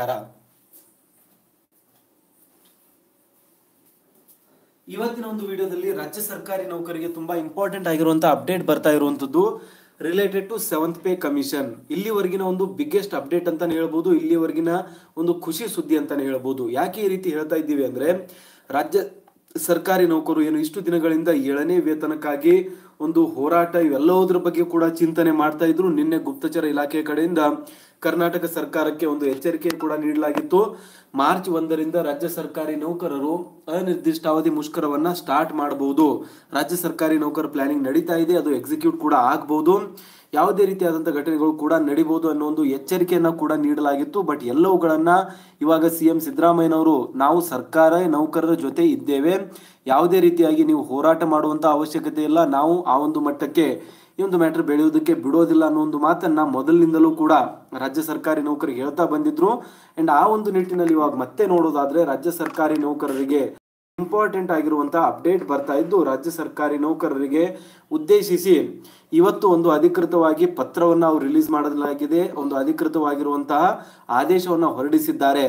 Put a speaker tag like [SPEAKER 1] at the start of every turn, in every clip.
[SPEAKER 1] ಇವತ್ತಿನ ಒಂದು ವಿಡಿಯೋದಲ್ಲಿ ರಾಜ್ಯ ಸರ್ಕಾರಿ ನೌಕರಿಗೆ ತುಂಬಾ ಇಂಪಾರ್ಟೆಂಟ್ ಆಗಿರುವಂತಹ ಅಪ್ಡೇಟ್ ಬರ್ತಾ ಇರುವಂತದ್ದು related to seventh pay commission ಇಲ್ಲಿವರೆಗಿನ ಒಂದು ಬಿಗ್ಗೆಸ್ಟ್ ಅಪ್ಡೇಟ್ ಅಂತಾನೆ ಹೇಳ್ಬೋದು ಇಲ್ಲಿವರೆಗಿನ ಒಂದು ಖುಷಿ ಸುದ್ದಿ ಅಂತಾನೆ ಹೇಳ್ಬೋದು ಯಾಕೆ ಈ ರೀತಿ ಹೇಳ್ತಾ ಇದ್ದೀವಿ ಅಂದ್ರೆ ರಾಜ್ಯ ಸರ್ಕಾರಿ ನೌಕರು ಏನು ಇಷ್ಟು ದಿನಗಳಿಂದ ಏಳನೇ ವೇತನಕ್ಕಾಗಿ ಒಂದು ಹೋರಾಟ ಇವೆಲ್ಲವುದ್ರ ಬಗ್ಗೆ ಕೂಡ ಚಿಂತನೆ ಮಾಡ್ತಾ ಇದ್ರು ನಿನ್ನೆ ಗುಪ್ತಚರ ಇಲಾಖೆ ಕಡೆಯಿಂದ ಕರ್ನಾಟಕ ಸರ್ಕಾರಕ್ಕೆ ಒಂದು ಎಚ್ಚರಿಕೆ ಕೂಡ ನೀಡಲಾಗಿತ್ತು ಮಾರ್ಚ್ ಒಂದರಿಂದ ರಾಜ್ಯ ಸರ್ಕಾರಿ ನೌಕರರು ಅನಿರ್ದಿಷ್ಟಾವಧಿ ಮುಷ್ಕರವನ್ನ ಸ್ಟಾರ್ಟ್ ಮಾಡಬಹುದು ರಾಜ್ಯ ಸರ್ಕಾರಿ ನೌಕರ ಪ್ಲಾನಿಂಗ್ ನಡೀತಾ ಇದೆ ಅದು ಎಕ್ಸಿಕ್ಯೂಟ್ ಕೂಡ ಆಗಬಹುದು ಯಾವುದೇ ರೀತಿಯಾದಂತಹ ಘಟನೆಗಳು ಕೂಡ ನಡಿಬಹುದು ಅನ್ನೋ ಒಂದು ಎಚ್ಚರಿಕೆಯನ್ನ ಕೂಡ ನೀಡಲಾಗಿತ್ತು ಬಟ್ ಎಲ್ಲವುಗಳನ್ನ ಇವಾಗ ಸಿ ಎಂ ಸಿದ್ದರಾಮಯ್ಯನವರು ನಾವು ಸರ್ಕಾರ ನೌಕರರ ಜೊತೆ ಇದ್ದೇವೆ ಯಾವುದೇ ರೀತಿಯಾಗಿ ನೀವು ಹೋರಾಟ ಮಾಡುವಂತ ಅವಶ್ಯಕತೆ ಇಲ್ಲ ನಾವು ಆ ಒಂದು ಮಟ್ಟಕ್ಕೆ ಈ ಒಂದು ಮ್ಯಾಟರ್ ಬೆಳೆಯುವುದಕ್ಕೆ ಬಿಡೋದಿಲ್ಲ ಅನ್ನೋ ಒಂದು ಮಾತನ್ನ ಮೊದಲಿನಿಂದಲೂ ಕೂಡ ರಾಜ್ಯ ಸರ್ಕಾರಿ ನೌಕರಿಗೆ ಹೇಳ್ತಾ ಬಂದಿದ್ರು ಅಂಡ್ ಆ ಒಂದು ನಿಟ್ಟಿನಲ್ಲಿ ಇವಾಗ ಮತ್ತೆ ನೋಡೋದಾದ್ರೆ ರಾಜ್ಯ ಸರ್ಕಾರಿ ನೌಕರರಿಗೆ ಇಂಪಾರ್ಟೆಂಟ್ ಆಗಿರುವಂತಹ ಅಪ್ಡೇಟ್ ಬರ್ತಾ ಇದ್ದು ರಾಜ್ಯ ಸರ್ಕಾರಿ ನೌಕರರಿಗೆ ಉದ್ದೇಶಿಸಿ ಇವತ್ತು ಒಂದು ಅಧಿಕೃತವಾಗಿ ಪತ್ರವನ್ನು ಅವರು ರಿಲೀಸ್ ಮಾಡಲಾಗಿದೆ ಒಂದು ಅಧಿಕೃತವಾಗಿರುವಂತಹ ಆದೇಶವನ್ನು ಹೊರಡಿಸಿದ್ದಾರೆ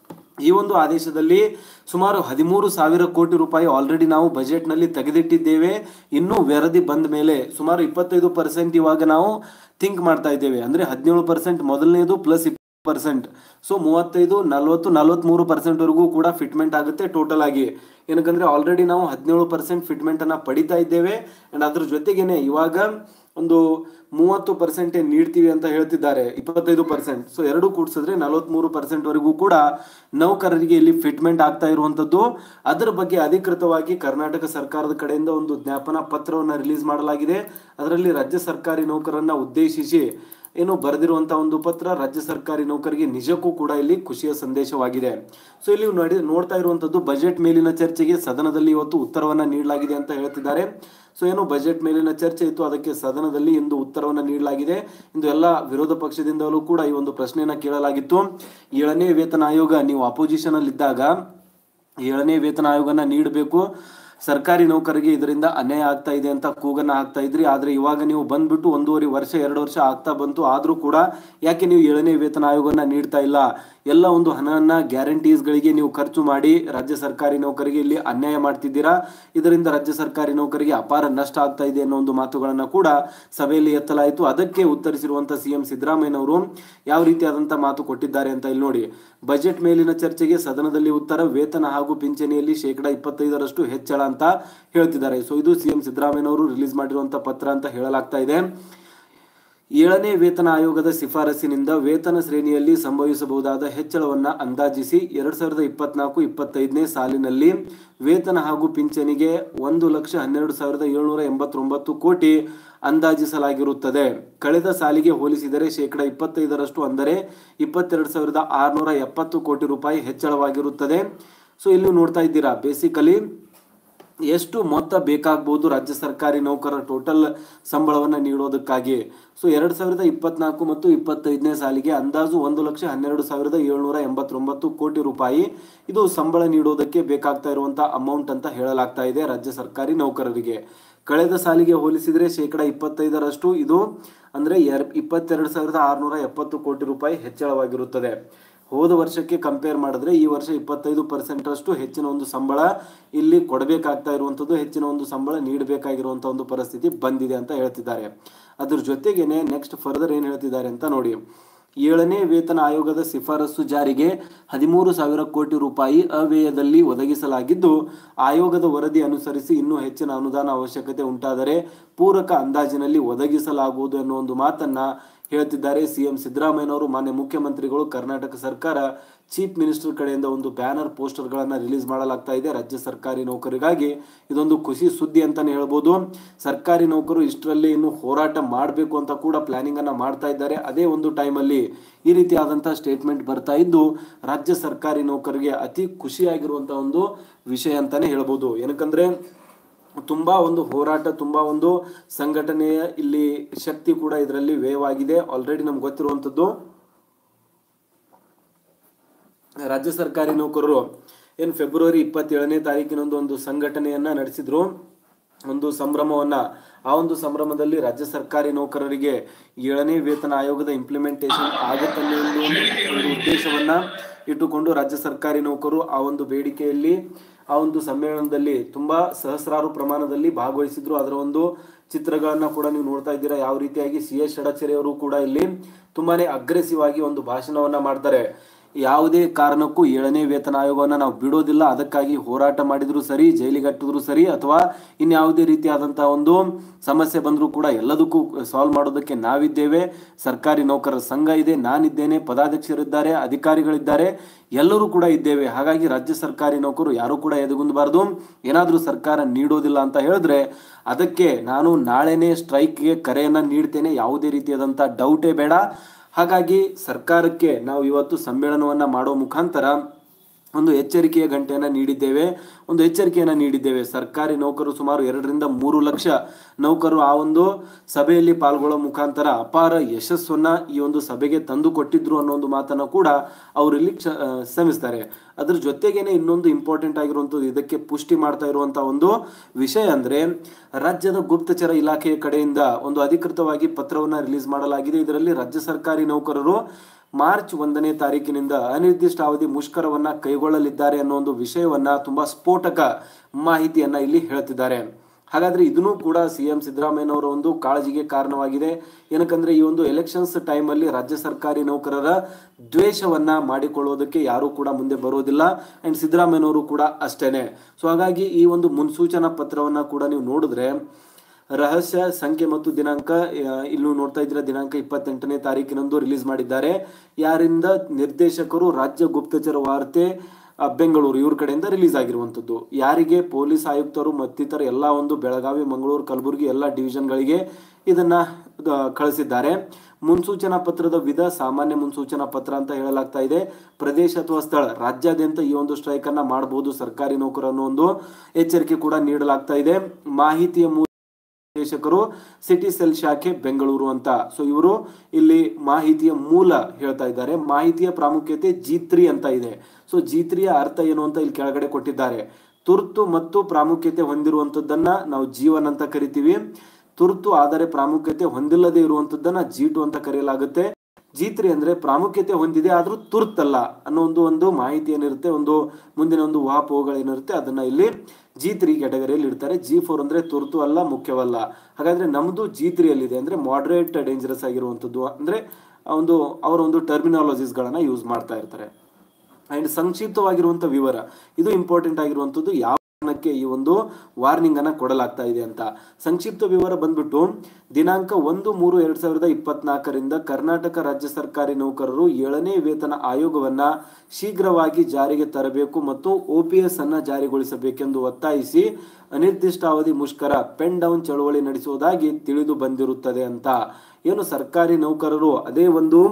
[SPEAKER 1] ಈ ಒಂದು ಆದೇಶದಲ್ಲಿ ಸುಮಾರು ಹದಿಮೂರು ಸಾವಿರ ಕೋಟಿ ರೂಪಾಯಿ ಆಲ್ರೆಡಿ ನಾವು ಬಜೆಟ್ನಲ್ಲಿ ತೆಗೆದಿಟ್ಟಿದ್ದೇವೆ ಇನ್ನು ವರದಿ ಬಂದ ಮೇಲೆ ಸುಮಾರು ಇಪ್ಪತ್ತೈದು ಪರ್ಸೆಂಟ್ ಇವಾಗ ನಾವು ಥಿಂಕ್ ಮಾಡ್ತಾ ಇದ್ದೇವೆ ಅಂದ್ರೆ ಹದಿನೇಳು ಪರ್ಸೆಂಟ್ ಮೊದಲನೇದು ಪ್ಲಸ್ ಪರ್ಸೆಂಟ್ ಸೊ ಮೂವತ್ತೈದು ನಲ್ವತ್ತು ನಲ್ವತ್ಮೂರು ಪರ್ಸೆಂಟ್ ವರೆಗೂ ಕೂಡ ಫಿಟ್ಮೆಂಟ್ ಆಗುತ್ತೆ ಟೋಟಲ್ ಆಗಿ ಏನಕ್ಕಂದ್ರೆ ಆಲ್ರೆಡಿ ನಾವು ಹದಿನೇಳು ಪರ್ಸೆಂಟ್ ಫಿಟ್ಮೆಂಟ್ ಅನ್ನ ಪಡಿತಾ ಇದ್ದೇವೆ ಅಂಡ್ ಅದ್ರ ಜೊತೆಗೇನೆ ಇವಾಗ ಒಂದು ಮೂವತ್ತು ಪರ್ಸೆಂಟ್ ನೀಡ್ತೀವಿ ಅಂತ ಹೇಳ್ತಿದ್ದಾರೆ ಇಪ್ಪತ್ತೈದು ಪರ್ಸೆಂಟ್ ಸೊ ಎರಡು ಕೂಡಿಸಿದ್ರೆ ನಲವತ್ಮೂರು ಪರ್ಸೆಂಟ್ ವರೆಗೂ ಕೂಡ ನೌಕರರಿಗೆ ಇಲ್ಲಿ ಫಿಟ್ಮೆಂಟ್ ಆಗ್ತಾ ಇರುವಂತದ್ದು ಅದರ ಬಗ್ಗೆ ಅಧಿಕೃತವಾಗಿ ಕರ್ನಾಟಕ ಸರ್ಕಾರದ ಕಡೆಯಿಂದ ಒಂದು ಜ್ಞಾಪನಾ ಪತ್ರವನ್ನು ರಿಲೀಸ್ ಮಾಡಲಾಗಿದೆ ಅದರಲ್ಲಿ ರಾಜ್ಯ ಸರ್ಕಾರಿ ನೌಕರನ್ನ ಉದ್ದೇಶಿಸಿ ಏನು ಬರೆದಿರುವಂತಹ ಒಂದು ಪತ್ರ ರಾಜ್ಯ ಸರ್ಕಾರಿ ನೌಕರಿಗೆ ನಿಜಕ್ಕೂ ಕೂಡ ಇಲ್ಲಿ ಖುಷಿಯ ಸಂದೇಶವಾಗಿದೆ ಸೊ ಇಲ್ಲಿ ನೋಡಿ ನೋಡ್ತಾ ಇರುವಂತದ್ದು ಬಜೆಟ್ ಮೇಲಿನ ಚರ್ಚೆಗೆ ಸದನದಲ್ಲಿ ಇವತ್ತು ಉತ್ತರವನ್ನ ನೀಡಲಾಗಿದೆ ಅಂತ ಹೇಳ್ತಿದ್ದಾರೆ ಸೊ ಏನು ಬಜೆಟ್ ಮೇಲಿನ ಚರ್ಚೆ ಇತ್ತು ಅದಕ್ಕೆ ಸದನದಲ್ಲಿ ಇಂದು ಉತ್ತರವನ್ನ ನೀಡಲಾಗಿದೆ ಇಂದು ಎಲ್ಲ ವಿರೋಧ ಪಕ್ಷದಿಂದಲೂ ಕೂಡ ಈ ಒಂದು ಪ್ರಶ್ನೆಯನ್ನ ಕೇಳಲಾಗಿತ್ತು ಏಳನೇ ವೇತನ ಆಯೋಗ ನೀವು ಅಪೋಸಿಷನ್ ಅಲ್ಲಿ ಇದ್ದಾಗ ಏಳನೇ ವೇತನ ಆಯೋಗನ ನೀಡಬೇಕು ಸರ್ಕಾರಿ ನೌಕರಿಗೆ ಇದರಿಂದ ಅನ್ಯಾಯ ಆಗ್ತಾ ಇದೆ ಅಂತ ಕೂಗನ್ನ ಹಾಕ್ತಾ ಇದ್ರಿ ಆದ್ರೆ ಇವಾಗ ನೀವು ಬಂದ್ಬಿಟ್ಟು ಒಂದೂವರೆ ವರ್ಷ ಎರಡು ವರ್ಷ ಆಗ್ತಾ ಬಂತು ಆದ್ರೂ ಕೂಡ ಯಾಕೆ ನೀವು ಏಳನೇ ವೇತನ ಆಯೋಗನ ನೀಡ್ತಾ ಇಲ್ಲ ಎಲ್ಲ ಒಂದು ಹಣವನ್ನ ಗ್ಯಾರಂಟೀಸ್ ಗಳಿಗೆ ನೀವು ಖರ್ಚು ಮಾಡಿ ರಾಜ್ಯ ಸರ್ಕಾರಿ ನೌಕರಿಗೆ ಇಲ್ಲಿ ಅನ್ಯಾಯ ಮಾಡ್ತಿದ್ದೀರಾ ಇದರಿಂದ ರಾಜ್ಯ ಸರ್ಕಾರಿ ನೌಕರಿಗೆ ಅಪಾರ ನಷ್ಟ ಆಗ್ತಾ ಇದೆ ಅನ್ನೋ ಒಂದು ಮಾತುಗಳನ್ನ ಕೂಡ ಸಭೆಯಲ್ಲಿ ಎತ್ತಲಾಯಿತು ಅದಕ್ಕೆ ಉತ್ತರಿಸಿರುವಂತ ಸಿಎಂ ಸಿದ್ದರಾಮಯ್ಯನವರು ಯಾವ ರೀತಿಯಾದಂತಹ ಮಾತು ಕೊಟ್ಟಿದ್ದಾರೆ ಅಂತ ಇಲ್ಲಿ ನೋಡಿ ಬಜೆಟ್ ಮೇಲಿನ ಚರ್ಚೆಗೆ ಸದನದಲ್ಲಿ ಉತ್ತರ ವೇತನ ಹಾಗೂ ಪಿಂಚಣಿಯಲ್ಲಿ ಶೇಕಡ ಇಪ್ಪತ್ತೈದರಷ್ಟು ಹೆಚ್ಚಳ ಅಂತ ಹೇಳ್ತಿದ್ದಾರೆ ಸೊ ಇದು ಸಿಎಂ ಸಿದ್ದರಾಮಯ್ಯನವರು ರಿಲೀಸ್ ಮಾಡಿರುವಂತಹ ಪತ್ರ ಅಂತ ಹೇಳಲಾಗ್ತಾ ಇದೆ ಏಳನೇ ವೇತನ ಆಯೋಗದ ಶಿಫಾರಸಿನಿಂದ ವೇತನ ಶ್ರೇಣಿಯಲ್ಲಿ ಸಂಭವಿಸಬಹುದಾದ ಹೆಚ್ಚಳವನ್ನ ಅಂದಾಜಿಸಿ ಎರಡ್ ಸಾವಿರದ ಇಪ್ಪತ್ನಾಲ್ಕು ಇಪ್ಪತ್ತೈದನೇ ಸಾಲಿನಲ್ಲಿ ವೇತನ ಹಾಗೂ ಪಿಂಚಣಿಗೆ ಒಂದು ಲಕ್ಷ ಹನ್ನೆರಡು ಸಾವಿರದ ಏಳ್ನೂರ ಎಂಬತ್ತೊಂಬತ್ತು ಕೋಟಿ ಅಂದಾಜಿಸಲಾಗಿರುತ್ತದೆ ಕಳೆದ ಸಾಲಿಗೆ ಹೋಲಿಸಿದರೆ ಶೇಕಡ ಇಪ್ಪತ್ತೈದರಷ್ಟು ಅಂದರೆ ಇಪ್ಪತ್ತೆರಡು ಸಾವಿರದ ಆರುನೂರ ಎಪ್ಪತ್ತು ಕೋಟಿ ರೂಪಾಯಿ ಹೆಚ್ಚಳವಾಗಿರುತ್ತದೆ ಸೊ ಇಲ್ಲಿ ನೋಡ್ತಾ ಇದ್ದೀರಾ ಬೇಸಿಕಲಿ ಎಷ್ಟು ಮೊತ್ತ ಬೇಕಾಗಬಹುದು ರಾಜ್ಯ ಸರ್ಕಾರಿ ನೌಕರರ ಟೋಟಲ್ ಸಂಬಳವನ್ನು ನೀಡೋದಕ್ಕಾಗಿ ಸೊ ಎರಡ್ ಸಾವಿರದ ಇಪ್ಪತ್ನಾಲ್ಕು ಮತ್ತು ಇಪ್ಪತ್ತೈದನೇ ಸಾಲಿಗೆ ಅಂದಾಜು ಒಂದು ಲಕ್ಷ ಹನ್ನೆರಡು ಸಾವಿರದ ಏಳ್ನೂರ ಎಂಬತ್ತೊಂಬತ್ತು ಕೋಟಿ ರೂಪಾಯಿ ಇದು ಸಂಬಳ ನೀಡೋದಕ್ಕೆ ಬೇಕಾಗ್ತಾ ಇರುವಂತಹ ಅಮೌಂಟ್ ಅಂತ ಹೇಳಲಾಗ್ತಾ ಇದೆ ರಾಜ್ಯ ಸರ್ಕಾರಿ ನೌಕರರಿಗೆ ಕಳೆದ ಸಾಲಿಗೆ ಹೋಲಿಸಿದರೆ ಶೇಕಡ ಇಪ್ಪತ್ತೈದರಷ್ಟು ಇದು ಅಂದ್ರೆ ಎರ್ ಇಪ್ಪತ್ತೆರಡು ಸಾವಿರದ ಆರುನೂರ ಎಪ್ಪತ್ತು ಕೋಟಿ ರೂಪಾಯಿ ಹೆಚ್ಚಳವಾಗಿರುತ್ತದೆ ಹೋದ ವರ್ಷಕ್ಕೆ ಕಂಪೇರ್ ಮಾಡಿದ್ರೆ ಈ ವರ್ಷ ಇಪ್ಪತ್ತೈದು ಪರ್ಸೆಂಟ್ ಅಷ್ಟು ಹೆಚ್ಚಿನ ಒಂದು ಸಂಬಳ ಇಲ್ಲಿ ಕೊಡಬೇಕಾಗ್ತಾ ಇರುವಂತದ್ದು ಹೆಚ್ಚಿನ ಒಂದು ಸಂಬಳ ನೀಡಬೇಕಾಗಿರುವಂತ ಒಂದು ಪರಿಸ್ಥಿತಿ ಬಂದಿದೆ ಅಂತ ಹೇಳ್ತಿದ್ದಾರೆ ಅದ್ರ ಜೊತೆಗೇನೆ ನೆಕ್ಸ್ಟ್ ಫರ್ದರ್ ಏನ್ ಹೇಳ್ತಿದ್ದಾರೆ ಅಂತ ನೋಡಿ ಏಳನೇ ವೇತನ ಆಯೋಗದ ಶಿಫಾರಸು ಜಾರಿಗೆ ಹದಿಮೂರು ಸಾವಿರ ಕೋಟಿ ರೂಪಾಯಿ ಅವ್ಯಯದಲ್ಲಿ ಒದಗಿಸಲಾಗಿದ್ದು ಆಯೋಗದ ವರದಿ ಅನುಸರಿಸಿ ಇನ್ನೂ ಹೆಚ್ಚಿನ ಅನುದಾನ ಅವಶ್ಯಕತೆ ಉಂಟಾದರೆ ಪೂರಕ ಅಂದಾಜಿನಲ್ಲಿ ಒದಗಿಸಲಾಗುವುದು ಎನ್ನುವ ಒಂದು ಮಾತನ್ನ ಹೇಳ್ತಿದ್ದಾರೆ ಸಿಎಂ ಸಿದ್ದರಾಮಯ್ಯನವರು ಮಾನ್ಯ ಮುಖ್ಯಮಂತ್ರಿಗಳು ಕರ್ನಾಟಕ ಸರ್ಕಾರ ಚೀಫ್ ಮಿನಿಸ್ಟರ್ ಕಡೆಯಿಂದ ಒಂದು ಬ್ಯಾನರ್ ಪೋಸ್ಟರ್ ಗಳನ್ನ ರಿಲೀಸ್ ಮಾಡಲಾಗ್ತಾ ಇದೆ ರಾಜ್ಯ ಸರ್ಕಾರಿ ನೌಕರಿಗಾಗಿ ಇದೊಂದು ಖುಷಿ ಸುದ್ದಿ ಅಂತಾನೆ ಹೇಳ್ಬೋದು ಸರ್ಕಾರಿ ನೌಕರು ಇಷ್ಟರಲ್ಲಿ ಇನ್ನು ಹೋರಾಟ ಮಾಡಬೇಕು ಅಂತ ಕೂಡ ಪ್ಲಾನಿಂಗ್ ಅನ್ನ ಮಾಡ್ತಾ ಇದ್ದಾರೆ ಅದೇ ಒಂದು ಟೈಮಲ್ಲಿ ಈ ರೀತಿಯಾದಂತಹ ಸ್ಟೇಟ್ಮೆಂಟ್ ಬರ್ತಾ ಇದ್ದು ರಾಜ್ಯ ಸರ್ಕಾರಿ ನೌಕರಿಗೆ ಅತಿ ಖುಷಿಯಾಗಿರುವಂತಹ ಒಂದು ವಿಷಯ ಅಂತಾನೆ ಹೇಳ್ಬೋದು ಏನಕ್ಕಂದ್ರೆ ತುಂಬಾ ಒಂದು ಹೋರಾಟ ತುಂಬಾ ಒಂದು ಸಂಘಟನೆಯ ಇಲ್ಲಿ ಶಕ್ತಿ ಕೂಡ ಇದರಲ್ಲಿ ವ್ಯಯವಾಗಿದೆ ಆಲ್ರೆಡಿ ನಮ್ಗೆ ಗೊತ್ತಿರುವಂತದ್ದು ರಾಜ್ಯ ಸರ್ಕಾರಿ ನೌಕರರು ಏನು ಫೆಬ್ರವರಿ ಇಪ್ಪತ್ತೇಳನೇ ತಾರೀಕಿನಂದು ಒಂದು ಸಂಘಟನೆಯನ್ನ ನಡೆಸಿದ್ರು ಒಂದು ಸಂಭ್ರಮವನ್ನ ಆ ಒಂದು ಸಂಭ್ರಮದಲ್ಲಿ ರಾಜ್ಯ ಸರ್ಕಾರಿ ನೌಕರರಿಗೆ ಏಳನೇ ವೇತನ ಆಯೋಗದ ಇಂಪ್ಲಿಮೆಂಟೇಷನ್ ಆಗುತ್ತಲ್ಲ ಎಂದು ಒಂದು ಉದ್ದೇಶವನ್ನ ಇಟ್ಟುಕೊಂಡು ರಾಜ್ಯ ಸರ್ಕಾರಿ ನೌಕರು ಆ ಒಂದು ಬೇಡಿಕೆಯಲ್ಲಿ ಆ ಒಂದು ಸಮ್ಮೇಳನದಲ್ಲಿ ತುಂಬಾ ಸಹಸ್ರಾರು ಪ್ರಮಾಣದಲ್ಲಿ ಭಾಗವಹಿಸಿದ್ರು ಅದರ ಒಂದು ಚಿತ್ರಗಳನ್ನ ಕೂಡ ನೀವು ನೋಡ್ತಾ ಇದ್ದೀರಾ ಯಾವ ರೀತಿಯಾಗಿ ಸಿ ಎಸ್ ಷಡಚೇರಿ ಅವರು ಕೂಡ ಇಲ್ಲಿ ತುಂಬಾನೇ ಅಗ್ರೆಸಿವ್ ಆಗಿ ಒಂದು ಭಾಷಣವನ್ನ ಮಾಡ್ತಾರೆ ಯಾವುದೇ ಕಾರಣಕ್ಕೂ ಏಳನೇ ವೇತನ ಆಯೋಗವನ್ನ ನಾವು ಬಿಡೋದಿಲ್ಲ ಅದಕ್ಕಾಗಿ ಹೋರಾಟ ಮಾಡಿದ್ರು ಸರಿ ಜೈಲಿಗೆ ಹಟ್ಟಿದ್ರು ಸರಿ ಅಥವಾ ಇನ್ಯಾವುದೇ ರೀತಿಯಾದಂತಹ ಒಂದು ಸಮಸ್ಯೆ ಬಂದರೂ ಕೂಡ ಎಲ್ಲದಕ್ಕೂ ಸಾಲ್ವ್ ಮಾಡೋದಕ್ಕೆ ನಾವಿದ್ದೇವೆ ಸರ್ಕಾರಿ ನೌಕರರ ಸಂಘ ಇದೆ ನಾನಿದ್ದೇನೆ ಪದಾಧ್ಯಕ್ಷರಿದ್ದಾರೆ ಅಧಿಕಾರಿಗಳಿದ್ದಾರೆ ಎಲ್ಲರೂ ಕೂಡ ಇದ್ದೇವೆ ಹಾಗಾಗಿ ರಾಜ್ಯ ಸರ್ಕಾರಿ ನೌಕರು ಯಾರು ಕೂಡ ಎದೆಗುಂದಬಾರ್ದು ಏನಾದರೂ ಸರ್ಕಾರ ನೀಡೋದಿಲ್ಲ ಅಂತ ಹೇಳಿದ್ರೆ ಅದಕ್ಕೆ ನಾನು ನಾಳೆನೇ ಸ್ಟ್ರೈಕ್ಗೆ ಕರೆಯನ್ನ ನೀಡ್ತೇನೆ ಯಾವುದೇ ರೀತಿಯಾದಂಥ ಡೌಟೇ ಬೇಡ ಹಾಗಾಗಿ ಸರ್ಕಾರಕ್ಕೆ ನಾವು ಇವತ್ತು ಸಮ್ಮೇಳನವನ್ನ ಮಾಡೋ ಮುಖಾಂತರ ಒಂದು ಎಚ್ಚರಿಕೆಯ ಗಂಟೆಯನ್ನು ನೀಡಿದ್ದೇವೆ ಒಂದು ಎಚ್ಚರಿಕೆಯನ್ನು ನೀಡಿದ್ದೇವೆ ಸರ್ಕಾರಿ ನೌಕರರು ಸುಮಾರು ಎರಡರಿಂದ ಮೂರು ಲಕ್ಷ ನೌಕರರು ಆ ಒಂದು ಸಭೆಯಲ್ಲಿ ಪಾಲ್ಗೊಳ್ಳೋ ಮುಖಾಂತರ ಅಪಾರ ಯಶಸ್ಸನ್ನ ಈ ಒಂದು ಸಭೆಗೆ ತಂದು ಕೊಟ್ಟಿದ್ರು ಅನ್ನೋ ಒಂದು ಮಾತನ್ನು ಕೂಡ ಅವರು ಇಲ್ಲಿ ಕ್ಷ ಆ, ಶ್ರಮಿಸ್ತಾರೆ ಅದ್ರ ಜೊತೆಗೇನೆ ಇನ್ನೊಂದು ಇಂಪಾರ್ಟೆಂಟ್ ಆಗಿರುವಂಥದ್ದು ಇದಕ್ಕೆ ಪುಷ್ಟಿ ಮಾಡ್ತಾ ಇರುವಂತ ಒಂದು ವಿಷಯ ಅಂದ್ರೆ ರಾಜ್ಯದ ಗುಪ್ತಚರ ಇಲಾಖೆಯ ಕಡೆಯಿಂದ ಒಂದು ಅಧಿಕೃತವಾಗಿ ಪತ್ರವನ್ನ ರಿಲೀಸ್ ಮಾಡಲಾಗಿದೆ ಇದರಲ್ಲಿ ರಾಜ್ಯ ಸರ್ಕಾರಿ ನೌಕರರು ಮಾರ್ಚ್ ಒಂದನೇ ತಾರೀಕಿನಿಂದ ಅನಿರ್ದಿಷ್ಟ ಅವಧಿ ಮುಷ್ಕರವನ್ನ ಕೈಗೊಳ್ಳಲಿದ್ದಾರೆ ಅನ್ನೋ ಒಂದು ವಿಷಯವನ್ನ ತುಂಬಾ ಸ್ಫೋಟಕ ಮಾಹಿತಿಯನ್ನ ಇಲ್ಲಿ ಹೇಳ್ತಿದ್ದಾರೆ ಹಾಗಾದ್ರೆ ಇದನ್ನು ಕೂಡ ಸಿ ಎಂ ಸಿದ್ದರಾಮಯ್ಯನವರ ಒಂದು ಕಾಳಜಿಗೆ ಕಾರಣವಾಗಿದೆ ಏನಕ್ಕಂದ್ರೆ ಈ ಒಂದು ಎಲೆಕ್ಷನ್ಸ್ ಟೈಮಲ್ಲಿ ರಾಜ್ಯ ಸರ್ಕಾರಿ ನೌಕರರ ದ್ವೇಷವನ್ನ ಮಾಡಿಕೊಳ್ಳೋದಕ್ಕೆ ಯಾರು ಕೂಡ ಮುಂದೆ ಬರೋದಿಲ್ಲ ಅಂಡ್ ಸಿದ್ದರಾಮಯ್ಯನವರು ಕೂಡ ಅಷ್ಟೇನೆ ಸೊ ಹಾಗಾಗಿ ಈ ಒಂದು ಮುನ್ಸೂಚನಾ ಪತ್ರವನ್ನ ಕೂಡ ನೀವು ನೋಡಿದ್ರೆ ರಹಸ್ಯ ಸಂಖ್ಯೆ ಮತ್ತು ದಿನಾಂಕ ಆ, ಇಲ್ಲೂ ನೋಡ್ತಾ ಇದ್ರೆ ದಿನಾಂಕ ಇಪ್ಪತ್ತೆಂಟನೇ ತಾರೀಕಿನಂದು ರಿಲೀಸ್ ಮಾಡಿದ್ದಾರೆ ಯಾರಿಂದ ನಿರ್ದೇಶಕರು ರಾಜ್ಯ ಗುಪ್ತಚರ ವಾರ್ತೆ ಆ, ಬೆಂಗಳೂರು ಇವ್ರ ಕಡೆಯಿಂದ ರಿಲೀಸ್ ಆಗಿರುವಂಥದ್ದು ಯಾರಿಗೆ ಪೊಲೀಸ್ ಆಯುಕ್ತರು ಮತ್ತಿತರ ಎಲ್ಲ ಒಂದು ಬೆಳಗಾವಿ ಮಂಗಳೂರು ಕಲಬುರಗಿ ಎಲ್ಲ ಡಿವಿಷನ್ಗಳಿಗೆ ಇದನ್ನ ಆ, ಕಳಿಸಿದ್ದಾರೆ ಮುನ್ಸೂಚನಾ ಪತ್ರದ ವಿಧ ಸಾಮಾನ್ಯ ಮುನ್ಸೂಚನಾ ಪತ್ರ ಅಂತ ಹೇಳಲಾಗ್ತಾ ಇದೆ ಪ್ರದೇಶ ಅಥವಾ ಸ್ಥಳ ರಾಜ್ಯಾದ್ಯಂತ ಈ ಒಂದು ಸ್ಟ್ರೈಕ್ ಅನ್ನ ಮಾಡಬಹುದು ಸರ್ಕಾರಿ ನೌಕರ ಅನ್ನೋ ಒಂದು ಎಚ್ಚರಿಕೆ ಕೂಡ ನೀಡಲಾಗ್ತಾ ಇದೆ ಮಾಹಿತಿಯ ಮೂಲ ನಿರ್ದೇಶಕರು ಸಿಟಿ ಸೆಲ್ ಶಾಖೆ ಬೆಂಗಳೂರು ಅಂತ ಸೊ ಇವರು ಇಲ್ಲಿ ಮಾಹಿತಿಯ ಮೂಲ ಹೇಳ್ತಾ ಇದ್ದಾರೆ ಮಾಹಿತಿಯ ಪ್ರಾಮುಖ್ಯತೆ ಜಿ ತ್ರೀ ಅಂತ ಇದೆ ಸೊ ಜಿ ತ್ರೀಯ ಅರ್ಥ ಏನು ಅಂತ ಇಲ್ಲಿ ಕೆಳಗಡೆ ಕೊಟ್ಟಿದ್ದಾರೆ ತುರ್ತು ಮತ್ತು ಪ್ರಾಮುಖ್ಯತೆ ಹೊಂದಿರುವಂತದ್ದನ್ನ ನಾವು ಜೀವನ್ ಅಂತ ಕರಿತೀವಿ ತುರ್ತು ಆದರೆ ಪ್ರಾಮುಖ್ಯತೆ ಹೊಂದಿಲ್ಲದೆ ಇರುವಂತದ್ದನ್ನ ಜಿ ಟು ಅಂತ ಕರೆಯಲಾಗುತ್ತೆ ಜಿ ತ್ರೀ ಅಂದ್ರೆ ಪ್ರಾಮುಖ್ಯತೆ ಹೊಂದಿದೆ ಆದ್ರೂ ತುರ್ತಲ್ಲ ಅನ್ನೋ ಒಂದು ಒಂದು ಮಾಹಿತಿ ಏನಿರುತ್ತೆ ಒಂದು ಮುಂದಿನ ಒಂದು ಊಹಾಪೋಹಗಳೇನಿರುತ್ತೆ ಅದನ್ನ ಇಲ್ಲಿ ಜಿ ತ್ರೀ ಕ್ಯಾಟಗರಿಯಲ್ಲಿ ಇಡ್ತಾರೆ ಜಿ ಫೋರ್ ಅಂದ್ರೆ ತುರ್ತು ಅಲ್ಲ ಮುಖ್ಯವಲ್ಲ ಹಾಗಾದ್ರೆ ನಮ್ದು ಜಿ ತ್ರೀ ಅಲ್ಲಿದೆ ಅಂದ್ರೆ ಮಾಡರೇಟ್ ಡೇಂಜರಸ್ ಆಗಿರುವಂತದ್ದು ಅಂದ್ರೆ ಆ ಒಂದು ಅವರ ಒಂದು ಟರ್ಮಿನಾಲಜೀಸ್ ಗಳನ್ನ ಯೂಸ್ ಮಾಡ್ತಾ ಇರ್ತಾರೆ ಅಂಡ್ ಸಂಕ್ಷಿಪ್ತವಾಗಿರುವಂತ ವಿವರ ಇದು ಇಂಪಾರ್ಟೆಂಟ್ ಆಗಿರುವಂತದ್ದು ಯಾವ ಕಾರಣಕ್ಕೆ ಈ ಒಂದು ವಾರ್ನಿಂಗ್ ಅನ್ನ ಕೊಡಲಾಗ್ತಾ ಇದೆ ಅಂತ ಸಂಕ್ಷಿಪ್ತ ವಿವರ ಬಂದ್ಬಿಟ್ಟು ದಿನಾಂಕ ಒಂದು ಮೂರು ಎರಡ್ ಸಾವಿರದ ಇಪ್ಪತ್ನಾಲ್ಕರಿಂದ ಕರ್ನಾಟಕ ರಾಜ್ಯ ಸರ್ಕಾರಿ ನೌಕರರು ಏಳನೇ ವೇತನ ಆಯೋಗವನ್ನ ಶೀಘ್ರವಾಗಿ ಜಾರಿಗೆ ತರಬೇಕು ಮತ್ತು ಒಪಿಎಸ್ ಅನ್ನ ಜಾರಿಗೊಳಿಸಬೇಕೆಂದು ಒತ್ತಾಯಿಸಿ ಅನಿರ್ದಿಷ್ಟಾವಧಿ ಮುಷ್ಕರ ಪೆನ್ ಡೌನ್ ಚಳವಳಿ ನಡೆಸುವುದಾಗಿ ತಿಳಿದು ಬಂದಿರುತ್ತದೆ ಅಂತ ಏನು ಸರ್ಕಾರಿ ನೌಕರರು ಅದೇ ಒಂದು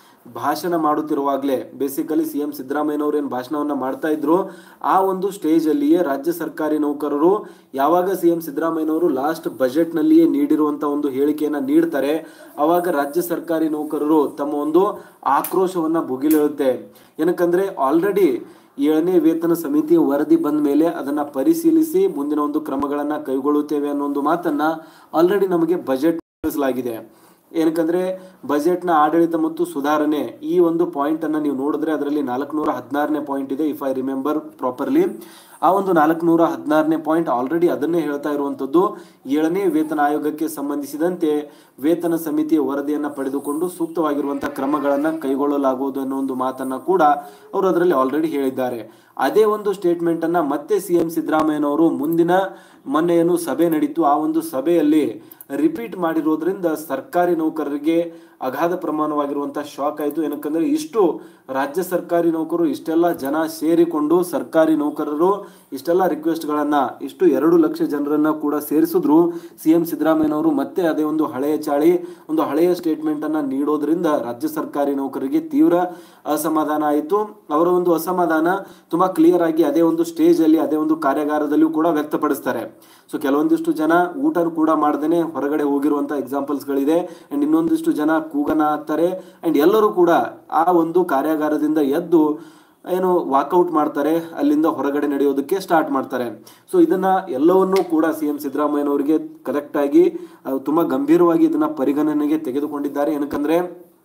[SPEAKER 1] ಭಾಷಣ ಮಾಡುತ್ತಿರುವಾಗಲೇ ಬೇಸಿಕಲಿ ಸಿ ಎಂ ಸಿದ್ದರಾಮಯ್ಯನವರು ಏನು ಭಾಷಣವನ್ನ ಮಾಡ್ತಾ ಇದ್ರು ಆ ಒಂದು ಸ್ಟೇಜ್ ಅಲ್ಲಿಯೇ ರಾಜ್ಯ ಸರ್ಕಾರಿ ನೌಕರರು ಯಾವಾಗ ಸಿ ಎಂ ಸಿದ್ದರಾಮಯ್ಯನವರು ಲಾಸ್ಟ್ ಬಜೆಟ್ ನಲ್ಲಿಯೇ ನೀಡಿರುವಂತ ಒಂದು ಹೇಳಿಕೆಯನ್ನ ನೀಡ್ತಾರೆ ಅವಾಗ ರಾಜ್ಯ ಸರ್ಕಾರಿ ನೌಕರರು ತಮ್ಮ ಒಂದು ಆಕ್ರೋಶವನ್ನ ಭುಗಿಲೇಳುತ್ತೆ ಏನಕ್ಕಂದ್ರೆ ಆಲ್ರೆಡಿ ಏಳನೇ ವೇತನ ಸಮಿತಿಯ ವರದಿ ಬಂದ ಮೇಲೆ ಅದನ್ನ ಪರಿಶೀಲಿಸಿ ಮುಂದಿನ ಒಂದು ಕ್ರಮಗಳನ್ನ ಕೈಗೊಳ್ಳುತ್ತೇವೆ ಅನ್ನೋ ಒಂದು ಮಾತನ್ನ ಆಲ್ರೆಡಿ ನಮಗೆ ಬಜೆಟ್ ತಿಳಿಸಲಾಗಿದೆ ಏನಕ್ಕಂದ್ರೆ ಬಜೆಟ್ನ ಆಡಳಿತ ಮತ್ತು ಸುಧಾರಣೆ ಈ ಒಂದು ಪಾಯಿಂಟ್ ಅನ್ನ ನೀವು ನೋಡಿದ್ರೆ ಅದರಲ್ಲಿ ನಾಲ್ಕುನೂರ ಹದಿನಾರನೇ ಪಾಯಿಂಟ್ ಇದೆ ಇಫ್ ಐ ರಿಮೆಂಬರ್ ಪ್ರಾಪರ್ಲಿ ಆ ಒಂದು ನಾಲ್ಕುನೂರ ಹದಿನಾರನೇ ಪಾಯಿಂಟ್ ಆಲ್ರೆಡಿ ಅದನ್ನೇ ಹೇಳ್ತಾ ಇರುವಂತದ್ದು ಏಳನೇ ವೇತನ ಆಯೋಗಕ್ಕೆ ಸಂಬಂಧಿಸಿದಂತೆ ವೇತನ ಸಮಿತಿಯ ವರದಿಯನ್ನ ಪಡೆದುಕೊಂಡು ಸೂಕ್ತವಾಗಿರುವಂತಹ ಕ್ರಮಗಳನ್ನ ಕೈಗೊಳ್ಳಲಾಗುವುದು ಅನ್ನೋ ಒಂದು ಮಾತನ್ನ ಕೂಡ ಅವರು ಅದರಲ್ಲಿ ಆಲ್ರೆಡಿ ಹೇಳಿದ್ದಾರೆ ಅದೇ ಒಂದು ಸ್ಟೇಟ್ಮೆಂಟ್ ಅನ್ನ ಮತ್ತೆ ಸಿ ಎಂ ಸಿದ್ದರಾಮಯ್ಯನವರು ಮುಂದಿನ ಮೊನ್ನೆ ಏನು ಸಭೆ ನಡೀತು ಆ ಒಂದು ಸಭೆಯಲ್ಲಿ ರಿಪೀಟ್ ಮಾಡಿರೋದ್ರಿಂದ ಸರ್ಕಾರಿ ನೌಕರರಿಗೆ ಅಗಾಧ ಪ್ರಮಾಣವಾಗಿರುವಂತಹ ಶಾಕ್ ಆಯಿತು ಏನಕ್ಕಂದ್ರೆ ಇಷ್ಟು ರಾಜ್ಯ ಸರ್ಕಾರಿ ನೌಕರರು ಇಷ್ಟೆಲ್ಲ ಜನ ಸೇರಿಕೊಂಡು ಸರ್ಕಾರಿ ನೌಕರರು ಇಷ್ಟೆಲ್ಲ ರಿಕ್ವೆಸ್ಟ್ಗಳನ್ನ ಇಷ್ಟು ಎರಡು ಲಕ್ಷ ಜನರನ್ನ ಕೂಡ ಸೇರಿಸಿದ್ರು ಸಿ ಎಂ ಸಿದ್ದರಾಮಯ್ಯನವರು ಮತ್ತೆ ಅದೇ ಒಂದು ಹಳೆಯ ಚಾಳಿ ಒಂದು ಹಳೆಯ ಸ್ಟೇಟ್ಮೆಂಟ್ ಅನ್ನ ನೀಡೋದ್ರಿಂದ ರಾಜ್ಯ ಸರ್ಕಾರಿ ನೌಕರರಿಗೆ ತೀವ್ರ ಅಸಮಾಧಾನ ಆಯಿತು ಅವರ ಒಂದು ಅಸಮಾಧಾನ ತುಂಬಾ ಕ್ಲಿಯರ್ ಆಗಿ ಅದೇ ಒಂದು ಸ್ಟೇಜ್ ಅಲ್ಲಿ ಅದೇ ಒಂದು ಕಾರ್ಯಾಗಾರದಲ್ಲಿಯೂ ಕೂಡ ವ್ಯಕ್ತಪಡಿಸ್ತಾರೆ ಸೊ ಕೆಲವೊಂದಿಷ್ಟು ಜನ ಊಟ ಕೂಡ ಮಾಡ್ದೇನೆ ಹೊರಗಡೆ ಹೋಗಿರುವಂತ ಎಕ್ಸಾಂಪಲ್ಸ್ ಗಳಿದೆ ಅಂಡ್ ಇನ್ನೊಂದಿಷ್ಟು ಜನ ಕೂಗನ ಹಾಕ್ತಾರೆ ಅಂಡ್ ಎಲ್ಲರೂ ಕೂಡ ಆ ಒಂದು ಕಾರ್ಯಾಗಾರದಿಂದ ಎದ್ದು ಏನು ವಾಕೌಟ್ ಮಾಡ್ತಾರೆ ಅಲ್ಲಿಂದ ಹೊರಗಡೆ ನಡೆಯೋದಕ್ಕೆ ಸ್ಟಾರ್ಟ್ ಮಾಡ್ತಾರೆ ಸೊ ಇದನ್ನ ಎಲ್ಲವನ್ನೂ ಕೂಡ ಸಿ ಎಂ ಸಿದ್ದರಾಮಯ್ಯನವರಿಗೆ ಕರೆಕ್ಟಾಗಿ ತುಂಬ ಗಂಭೀರವಾಗಿ ಇದನ್ನ ಪರಿಗಣನೆಗೆ ತೆಗೆದುಕೊಂಡಿದ್ದಾರೆ ಏನಕ್ಕಂದ್ರೆ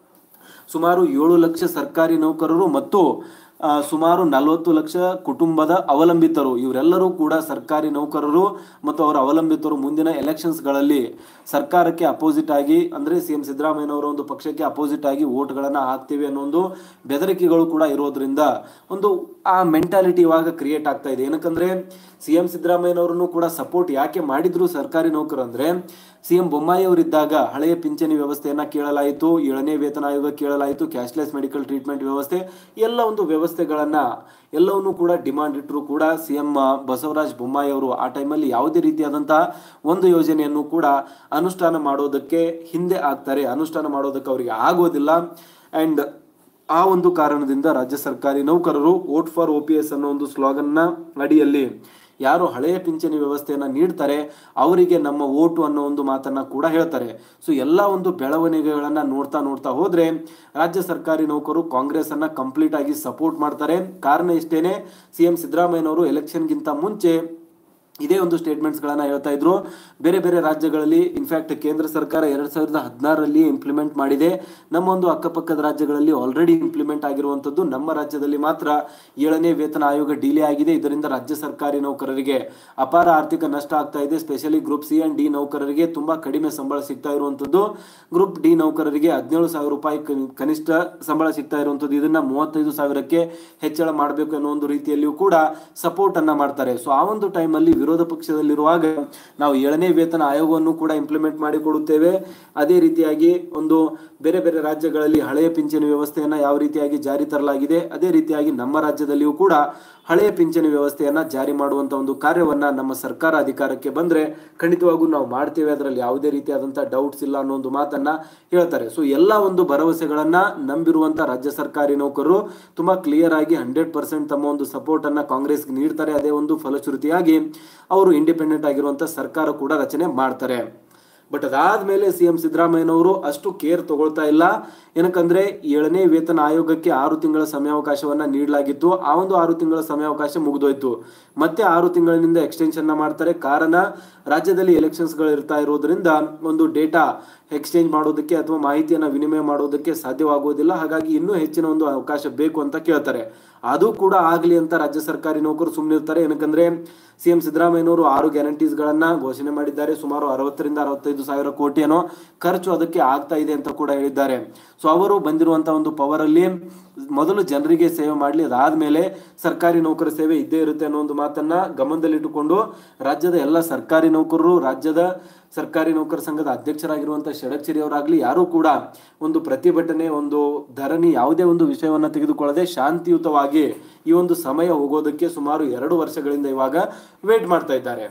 [SPEAKER 1] ಸುಮಾರು ಏಳು ಲಕ್ಷ ಸರ್ಕಾರಿ ನೌಕರರು ಮತ್ತು ಆ, ಸುಮಾರು ನಲವತ್ತು ಲಕ್ಷ ಕುಟುಂಬದ ಅವಲಂಬಿತರು ಇವರೆಲ್ಲರೂ ಕೂಡ ಸರ್ಕಾರಿ ನೌಕರರು ಮತ್ತು ಅವರ ಅವಲಂಬಿತರು ಮುಂದಿನ ಎಲೆಕ್ಷನ್ಸ್ಗಳಲ್ಲಿ ಸರ್ಕಾರಕ್ಕೆ ಅಪೋಸಿಟ್ ಆಗಿ ಅಂದರೆ ಸಿ ಎಂ ಸಿದ್ದರಾಮಯ್ಯನವರ ಒಂದು ಪಕ್ಷಕ್ಕೆ ಅಪೋಸಿಟ್ ಆಗಿ ವೋಟ್ಗಳನ್ನು ಹಾಕ್ತೀವಿ ಅನ್ನೋ ಒಂದು ಬೆದರಿಕೆಗಳು ಕೂಡ ಇರೋದ್ರಿಂದ ಒಂದು ಆ ಮೆಂಟಾಲಿಟಿ ಇವಾಗ ಕ್ರಿಯೇಟ್ ಆಗ್ತಾ ಇದೆ ಏನಕ್ಕಂದ್ರೆ ಸಿ ಎಂ ಸಿದ್ದರಾಮಯ್ಯನವರನ್ನು ಕೂಡ ಸಪೋರ್ಟ್ ಯಾಕೆ ಮಾಡಿದ್ರು ಸರ್ಕಾರಿ ನೌಕರು ಅಂದ್ರೆ ಸಿ ಎಂ ಬೊಮ್ಮಾಯಿ ಅವರಿದ್ದಾಗ ಹಳೆಯ ಪಿಂಚಣಿ ವ್ಯವಸ್ಥೆಯನ್ನ ಕೇಳಲಾಯಿತು ಏಳನೇ ವೇತನ ಆಯೋಗ ಕೇಳಲಾಯಿತು ಕ್ಯಾಶ್ಲೆಸ್ ಮೆಡಿಕಲ್ ಟ್ರೀಟ್ಮೆಂಟ್ ವ್ಯವಸ್ಥೆ ಎಲ್ಲ ಒಂದು ವ್ಯವಸ್ಥೆಗಳನ್ನ ಎಲ್ಲವನ್ನೂ ಕೂಡ ಡಿಮಾಂಡ್ ಇಟ್ಟರು ಕೂಡ ಸಿ ಎಂ ಬಸವರಾಜ ಬೊಮ್ಮಾಯಿ ಅವರು ಆ ಟೈಮಲ್ಲಿ ಯಾವುದೇ ರೀತಿಯಾದಂತಹ ಒಂದು ಯೋಜನೆಯನ್ನು ಕೂಡ ಅನುಷ್ಠಾನ ಮಾಡೋದಕ್ಕೆ ಹಿಂದೆ ಆಗ್ತಾರೆ ಅನುಷ್ಠಾನ ಮಾಡೋದಕ್ಕೆ ಅವರಿಗೆ ಆಗೋದಿಲ್ಲ ಅಂಡ್ ಆ ಒಂದು ಕಾರಣದಿಂದ ರಾಜ್ಯ ಸರ್ಕಾರಿ ನೌಕರರು vote for O P S ಅನ್ನೋ ಒಂದು ಸ್ಲೋಗನ್ನ ಅಡಿಯಲ್ಲಿ ಯಾರು ಹಳೆಯ ಪಿಂಚಣಿ ವ್ಯವಸ್ಥೆಯನ್ನ ನೀಡ್ತಾರೆ ಅವರಿಗೆ ನಮ್ಮ ಓಟು ಅನ್ನೋ ಒಂದು ಮಾತನ್ನ ಕೂಡ ಹೇಳ್ತಾರೆ ಸೊ ಎಲ್ಲ ಒಂದು ಬೆಳವಣಿಗೆಗಳನ್ನ ನೋಡ್ತಾ ನೋಡ್ತಾ ಹೋದ್ರೆ ರಾಜ್ಯ ಸರ್ಕಾರಿ ನೌಕರು ಕಾಂಗ್ರೆಸ್ ಅನ್ನ ಕಂಪ್ಲೀಟ್ ಆಗಿ ಸಪೋರ್ಟ್ ಮಾಡ್ತಾರೆ ಕಾರಣ ಇಷ್ಟೇನೆ ಸಿ ಎಂ ಸಿದ್ದರಾಮಯ್ಯನವರು ಎಲೆಕ್ಷನ್ಗಿಂತ ಮುಂಚೆ ಇದೇ ಒಂದು ಸ್ಟೇಟ್ಮೆಂಟ್ಸ್ಗಳನ್ನ ಹೇಳ್ತಾ ಇದ್ರು ಬೇರೆ ಬೇರೆ ರಾಜ್ಯಗಳಲ್ಲಿ ಇನ್ಫ್ಯಾಕ್ಟ್ ಕೇಂದ್ರ ಸರ್ಕಾರ ಎರಡ್ ಸಾವಿರದ ಹದಿನಾರರಲ್ಲಿ ಇಂಪ್ಲಿಮೆಂಟ್ ಮಾಡಿದೆ ನಮ್ಮ ಒಂದು ಅಕ್ಕಪಕ್ಕದ ರಾಜ್ಯಗಳಲ್ಲಿ ಆಲ್ರೆಡಿ ಇಂಪ್ಲಿಮೆಂಟ್ ಆಗಿರುವಂತದ್ದು ನಮ್ಮ ರಾಜ್ಯದಲ್ಲಿ ಮಾತ್ರ ಏಳನೇ ವೇತನ ಆಯೋಗ ಡಿಲೇ ಆಗಿದೆ ಇದರಿಂದ ರಾಜ್ಯ ಸರ್ಕಾರಿ ನೌಕರರಿಗೆ ಅಪಾರ ಆರ್ಥಿಕ ನಷ್ಟ ಆಗ್ತಾ ಇದೆ specially group C and D ನೌಕರರಿಗೆ ತುಂಬಾ ಕಡಿಮೆ ಸಂಬಳ ಸಿಗ್ತಾ ಇರುವಂತದ್ದು ಗ್ರೂಪ್ ಡಿ ನೌಕರರಿಗೆ ಹದಿನೇಳು ಸಾವಿರ ರೂಪಾಯಿ ಕನಿ- ಕನಿಷ್ಠ ಸಂಬಳ ಸಿಗ್ತಾ ಇರುವಂತದ್ದು ಇದನ್ನ ಮೂವತ್ತೈದು ಸಾವಿರಕ್ಕೆ ಹೆಚ್ಚಳ ಮಾಡಬೇಕು ಅನ್ನೋ ಒಂದು ರೀತಿಯಲ್ಲಿಯೂ ಕೂಡ ಸಪೋರ್ಟ್ ಅನ್ನ ಮಾಡ್ತಾರೆ ಸೊ ಆ ಒಂದು ಟೈಮಲ್ಲಿ ವಿರೋಧ ಪಕ್ಷದಲ್ಲಿರುವಾಗ ನಾವು ಏಳನೇ ವೇತನ ಆಯೋಗವನ್ನು ಕೂಡ ಇಂಪ್ಲಿಮೆಂಟ್ ಮಾಡಿಕೊಡುತ್ತೇವೆ ಅದೇ ರೀತಿಯಾಗಿ ಒಂದು ಬೇರೆ ಬೇರೆ ರಾಜ್ಯಗಳಲ್ಲಿ ಹಳೆಯ ಪಿಂಚಣಿ ವ್ಯವಸ್ಥೆಯನ್ನ ಯಾವ ರೀತಿಯಾಗಿ ಜಾರಿ ತರಲಾಗಿದೆ ಅದೇ ರೀತಿಯಾಗಿ ನಮ್ಮ ರಾಜ್ಯದಲ್ಲಿಯೂ ಕೂಡ ಹಳೆಯ ಪಿಂಚಣಿ ವ್ಯವಸ್ಥೆಯನ್ನ ಜಾರಿ ಮಾಡುವಂತ ಒಂದು ಕಾರ್ಯವನ್ನ ನಮ್ಮ ಸರ್ಕಾರ ಅಧಿಕಾರಕ್ಕೆ ಬಂದ್ರೆ ಖಂಡಿತವಾಗೂ ನಾವು ಮಾಡ್ತೇವೆ ಅದರಲ್ಲಿ ಯಾವುದೇ ರೀತಿಯಾದಂತಹ ಡೌಟ್ಸ್ ಇಲ್ಲ ಅನ್ನೋ ಒಂದು ಮಾತನ್ನ ಹೇಳ್ತಾರೆ ಸೊ ಎಲ್ಲ ಒಂದು ಭರವಸೆಗಳನ್ನ ನಂಬಿರುವಂತ ರಾಜ್ಯ ಸರ್ಕಾರಿ ನೌಕರರು ತುಂಬಾ ಕ್ಲಿಯರ್ ಆಗಿ ಹಂಡ್ರೆಡ್ ಪರ್ಸೆಂಟ್ ತಮ್ಮ ಒಂದು ಸಪೋರ್ಟ್ ಅನ್ನ ಕಾಂಗ್ರೆಸ್ಗೆ ನೀಡ್ತಾರೆ ಅದೇ ಒಂದು ಫಲಶ್ರುತಿಯಾಗಿ ಅವರು ಇಂಡಿಪೆಂಡೆಂಟ್ ಆಗಿರುವಂತ ಸರ್ಕಾರ ಕೂಡ ರಚನೆ ಮಾಡ್ತಾರೆ ಬಟ್ ಅದಾದ್ಮೇಲೆ ಸಿ ಎಂ ಸಿದ್ದರಾಮಯ್ಯನವರು ಅಷ್ಟು ಕೇರ್ ತಗೊಳ್ತಾ ಇಲ್ಲ ಏನಕ್ಕಂದ್ರೆ ಏಳನೇ ವೇತನ ಆಯೋಗಕ್ಕೆ ಆರು ತಿಂಗಳ ಸಮಯಾವಕಾಶವನ್ನ ನೀಡಲಾಗಿತ್ತು ಆ ಒಂದು ಆರು ತಿಂಗಳ ಸಮಯಾವಕಾಶ ಮುಗಿದೋಯ್ತು ಮತ್ತೆ ಆರು ತಿಂಗಳಿನಿಂದ ಎಕ್ಸ್ಟೆನ್ಷನ್ ಮಾಡ್ತಾರೆ ಕಾರಣ ರಾಜ್ಯದಲ್ಲಿ ಎಲೆಕ್ಷನ್ಸ್ ಗಳು ಇರ್ತಾ ಇರೋದ್ರಿಂದ ಒಂದು ಡೇಟಾ ಎಕ್ಸ್ಚೇಂಜ್ ಮಾಡೋದಕ್ಕೆ ಅಥವಾ ಮಾಹಿತಿಯನ್ನ ವಿನಿಮಯ ಮಾಡೋದಕ್ಕೆ ಸಾಧ್ಯವಾಗುವುದಿಲ್ಲ ಹಾಗಾಗಿ ಇನ್ನೂ ಹೆಚ್ಚಿನ ಒಂದು ಅವಕಾಶ ಬೇಕು ಅಂತ ಕೇಳ್ತಾರೆ ಅದು ಕೂಡ ಆಗ್ಲಿ ಅಂತ ರಾಜ್ಯ ಸರ್ಕಾರಿ ನೌಕರು ಸುಮ್ಮನಿರ್ತಾರೆ ಏನಕ್ಕಂದ್ರೆ ಸಿ ಎಂ ಸಿದ್ದರಾಮಯ್ಯನವರು ಆರು ಗ್ಯಾರಂಟೀಸ್ ಗಳನ್ನ ಘೋಷಣೆ ಮಾಡಿದ್ದಾರೆ ಸುಮಾರು ಅರವತ್ತರಿಂದ ಅರವತ್ತೈದು ಸಾವಿರ ಕೋಟಿ ಏನೋ ಖರ್ಚು ಅದಕ್ಕೆ ಆಗ್ತಾ ಇದೆ ಅಂತ ಕೂಡ ಹೇಳಿದ್ದಾರೆ ಸೊ ಅವರು ಬಂದಿರುವಂತಹ ಒಂದು ಪವರ್ ಅಲ್ಲಿ ಮೊದಲು ಜನರಿಗೆ ಸೇವೆ ಮಾಡಲಿ ಅದಾದ್ಮೇಲೆ ಸರ್ಕಾರಿ ನೌಕರ ಸೇವೆ ಇದ್ದೇ ಇರುತ್ತೆ ಅನ್ನೋ ಒಂದು ಮಾತನ್ನ ಗಮನದಲ್ಲಿಟ್ಟುಕೊಂಡು ರಾಜ್ಯದ ಎಲ್ಲ ಸರ್ಕಾರಿ ನೌಕರರು ರಾಜ್ಯದ ಸರ್ಕಾರಿ ನೌಕರ ಸಂಘದ ಅಧ್ಯಕ್ಷರಾಗಿರುವಂತಹ ಷಡಕ್ಷರಿ ಅವರಾಗ್ಲಿ ಯಾರು ಕೂಡ ಒಂದು ಪ್ರತಿಭಟನೆ ಒಂದು ಧರಣಿ ಯಾವುದೇ ಒಂದು ವಿಷಯವನ್ನ ತೆಗೆದುಕೊಳ್ಳದೆ ಶಾಂತಿಯುತವಾಗಿ ಈ ಒಂದು ಸಮಯ ಹೋಗೋದಕ್ಕೆ ಸುಮಾರು ಎರಡು ವರ್ಷಗಳಿಂದ ಇವಾಗ ವೇಟ್ ಮಾಡ್ತಾ ಇದ್ದಾರೆ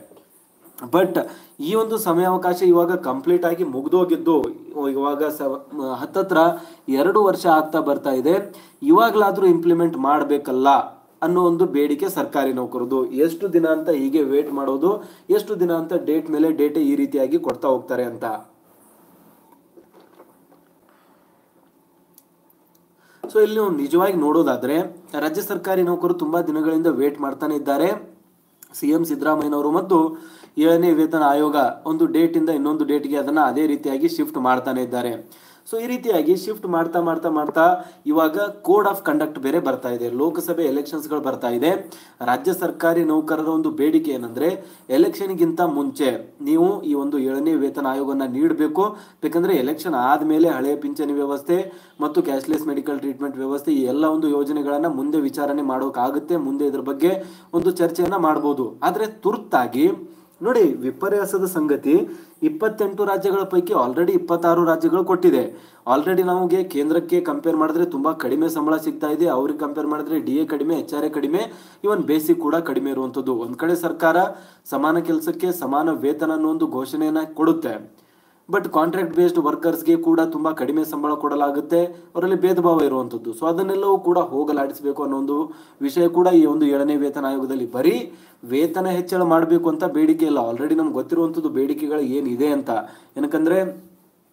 [SPEAKER 1] ಬಟ್ ಈ ಒಂದು ಸಮಯಾವಕಾಶ ಇವಾಗ ಕಂಪ್ಲೀಟ್ ಆಗಿ ಮುಗ್ದೋಗಿದ್ದು ಇವಾಗ ಸ ಹತ್ತತ್ರ ಎರಡು ವರ್ಷ ಆಗ್ತಾ ಬರ್ತಾ ಇದೆ ಇವಾಗ್ಲಾದ್ರೂ ಇಂಪ್ಲಿಮೆಂಟ್ ಮಾಡಬೇಕಲ್ಲ ಅನ್ನೋ ಒಂದು ಬೇಡಿಕೆ ಸರ್ಕಾರಿ ನೌಕರದು ಎಷ್ಟು ದಿನ ಅಂತ ಹೀಗೆ ವೇಟ್ ಮಾಡೋದು ಎಷ್ಟು ದಿನ ಅಂತ ಡೇಟ್ ಮೇಲೆ ಡೇಟ್ ಈ ರೀತಿಯಾಗಿ ಕೊಡ್ತಾ ಹೋಗ್ತಾರೆ ಅಂತ ಸೊ ಇಲ್ಲಿ ನಾವು ನಿಜವಾಗಿ ನೋಡೋದಾದ್ರೆ ರಾಜ್ಯ ಸರ್ಕಾರಿ ನೌಕರು ತುಂಬಾ ದಿನಗಳಿಂದ ವೇಟ್ ಮಾಡ್ತಾನೆ ಇದ್ದಾರೆ ಸಿ ಎಂ ಸಿದ್ದರಾಮಯ್ಯನವರು ಮತ್ತು ಏಳನೇ ವೇತನ ಆಯೋಗ ಒಂದು ಡೇಟ್ ಇಂದ ಇನ್ನೊಂದು ಡೇಟ್ಗೆ ಅದನ್ನ ಅದೇ ರೀತಿಯಾಗಿ ಶಿಫ್ಟ್ ಮಾಡ್ತಾನೆ ಇದ್ದಾರೆ ಸೊ ಈ ರೀತಿಯಾಗಿ ಶಿಫ್ಟ್ ಮಾಡ್ತಾ ಮಾಡ್ತಾ ಮಾಡ್ತಾ ಇವಾಗ ಕೋಡ್ ಆಫ್ ಕಂಡಕ್ಟ್ ಬೇರೆ ಬರ್ತಾ ಇದೆ ಲೋಕಸಭೆ ಎಲೆಕ್ಷನ್ಸ್ಗಳು ಬರ್ತಾ ಇದೆ ರಾಜ್ಯ ಸರ್ಕಾರಿ ನೌಕರರ ಒಂದು ಬೇಡಿಕೆ ಏನಂದ್ರೆ ಎಲೆಕ್ಷನ್ಗಿಂತ ಮುಂಚೆ ನೀವು ಈ ಒಂದು ಏಳನೇ ವೇತನ ಆಯೋಗನ ನೀಡಬೇಕು ಬೇಕಂದ್ರೆ ಎಲೆಕ್ಷನ್ ಆದ್ಮೇಲೆ ಹಳೆಯ ಪಿಂಚಣಿ ವ್ಯವಸ್ಥೆ ಮತ್ತು ಕ್ಯಾಶ್ಲೆಸ್ ಮೆಡಿಕಲ್ ಟ್ರೀಟ್ಮೆಂಟ್ ವ್ಯವಸ್ಥೆ ಈ ಎಲ್ಲ ಒಂದು ಯೋಜನೆಗಳನ್ನ ಮುಂದೆ ವಿಚಾರಣೆ ಮಾಡೋಕ್ಕಾಗುತ್ತೆ ಮುಂದೆ ಇದ್ರ ಬಗ್ಗೆ ಒಂದು ಚರ್ಚೆಯನ್ನ ಮಾಡಬಹುದು ಆದ್ರೆ ತುರ್ತಾಗಿ ನೋಡಿ ವಿಪರ್ಯಾಸದ ಸಂಗತಿ ಇಪ್ಪತ್ತೆಂಟು ರಾಜ್ಯಗಳ ಪೈಕಿ ಆಲ್ರೆಡಿ ಇಪ್ಪತ್ತಾರು ರಾಜ್ಯಗಳು ಕೊಟ್ಟಿದೆ ಆಲ್ರೆಡಿ ನಮಗೆ ಕೇಂದ್ರಕ್ಕೆ ಕಂಪೇರ್ ಮಾಡಿದ್ರೆ ತುಂಬಾ ಕಡಿಮೆ ಸಂಬಳ ಸಿಗ್ತಾ ಇದೆ ಅವ್ರಿಗೆ ಕಂಪೇರ್ ಮಾಡಿದ್ರೆ ಡಿ ಎ ಕಡಿಮೆ ಎಚ್ ಆರ್ ಎ ಕಡಿಮೆ ಇವನ್ ಬೇಸಿಕ್ ಕೂಡ ಕಡಿಮೆ ಇರುವಂತದ್ದು ಒಂದ್ ಕಡೆ ಸರ್ಕಾರ ಸಮಾನ ಕೆಲಸಕ್ಕೆ ಸಮಾನ ವೇತನ ಅನ್ನೋ ಒಂದು ಘೋಷಣೆಯನ್ನ ಕೊಡುತ್ತೆ ಬಟ್ ಕಾಂಟ್ರಾಕ್ಟ್ ಬೇಸ್ಡ್ ವರ್ಕರ್ಸ್ಗೆ ಕೂಡ ತುಂಬಾ ಕಡಿಮೆ ಸಂಬಳ ಕೊಡಲಾಗುತ್ತೆ ಅವರಲ್ಲಿ ಭೇದ ಭಾವ ಇರುವಂತದ್ದು ಸೊ ಅದನ್ನೆಲ್ಲವೂ ಕೂಡ ಹೋಗಲಾಡಿಸಬೇಕು ಅನ್ನೋ ಒಂದು ವಿಷಯ ಕೂಡ ಈ ಒಂದು ಏಳನೇ ವೇತನ ಆಯೋಗದಲ್ಲಿ ಬರೀ ವೇತನ ಹೆಚ್ಚಳ ಮಾಡಬೇಕು ಅಂತ ಬೇಡಿಕೆ ಇಲ್ಲ ಆಲ್ರೆಡಿ ನಮ್ಗೆ ಗೊತ್ತಿರುವಂತದ್ದು ಬೇಡಿಕೆಗಳು ಏನಿದೆ ಅಂತ ಏನಕ್ಕಂದ್ರೆ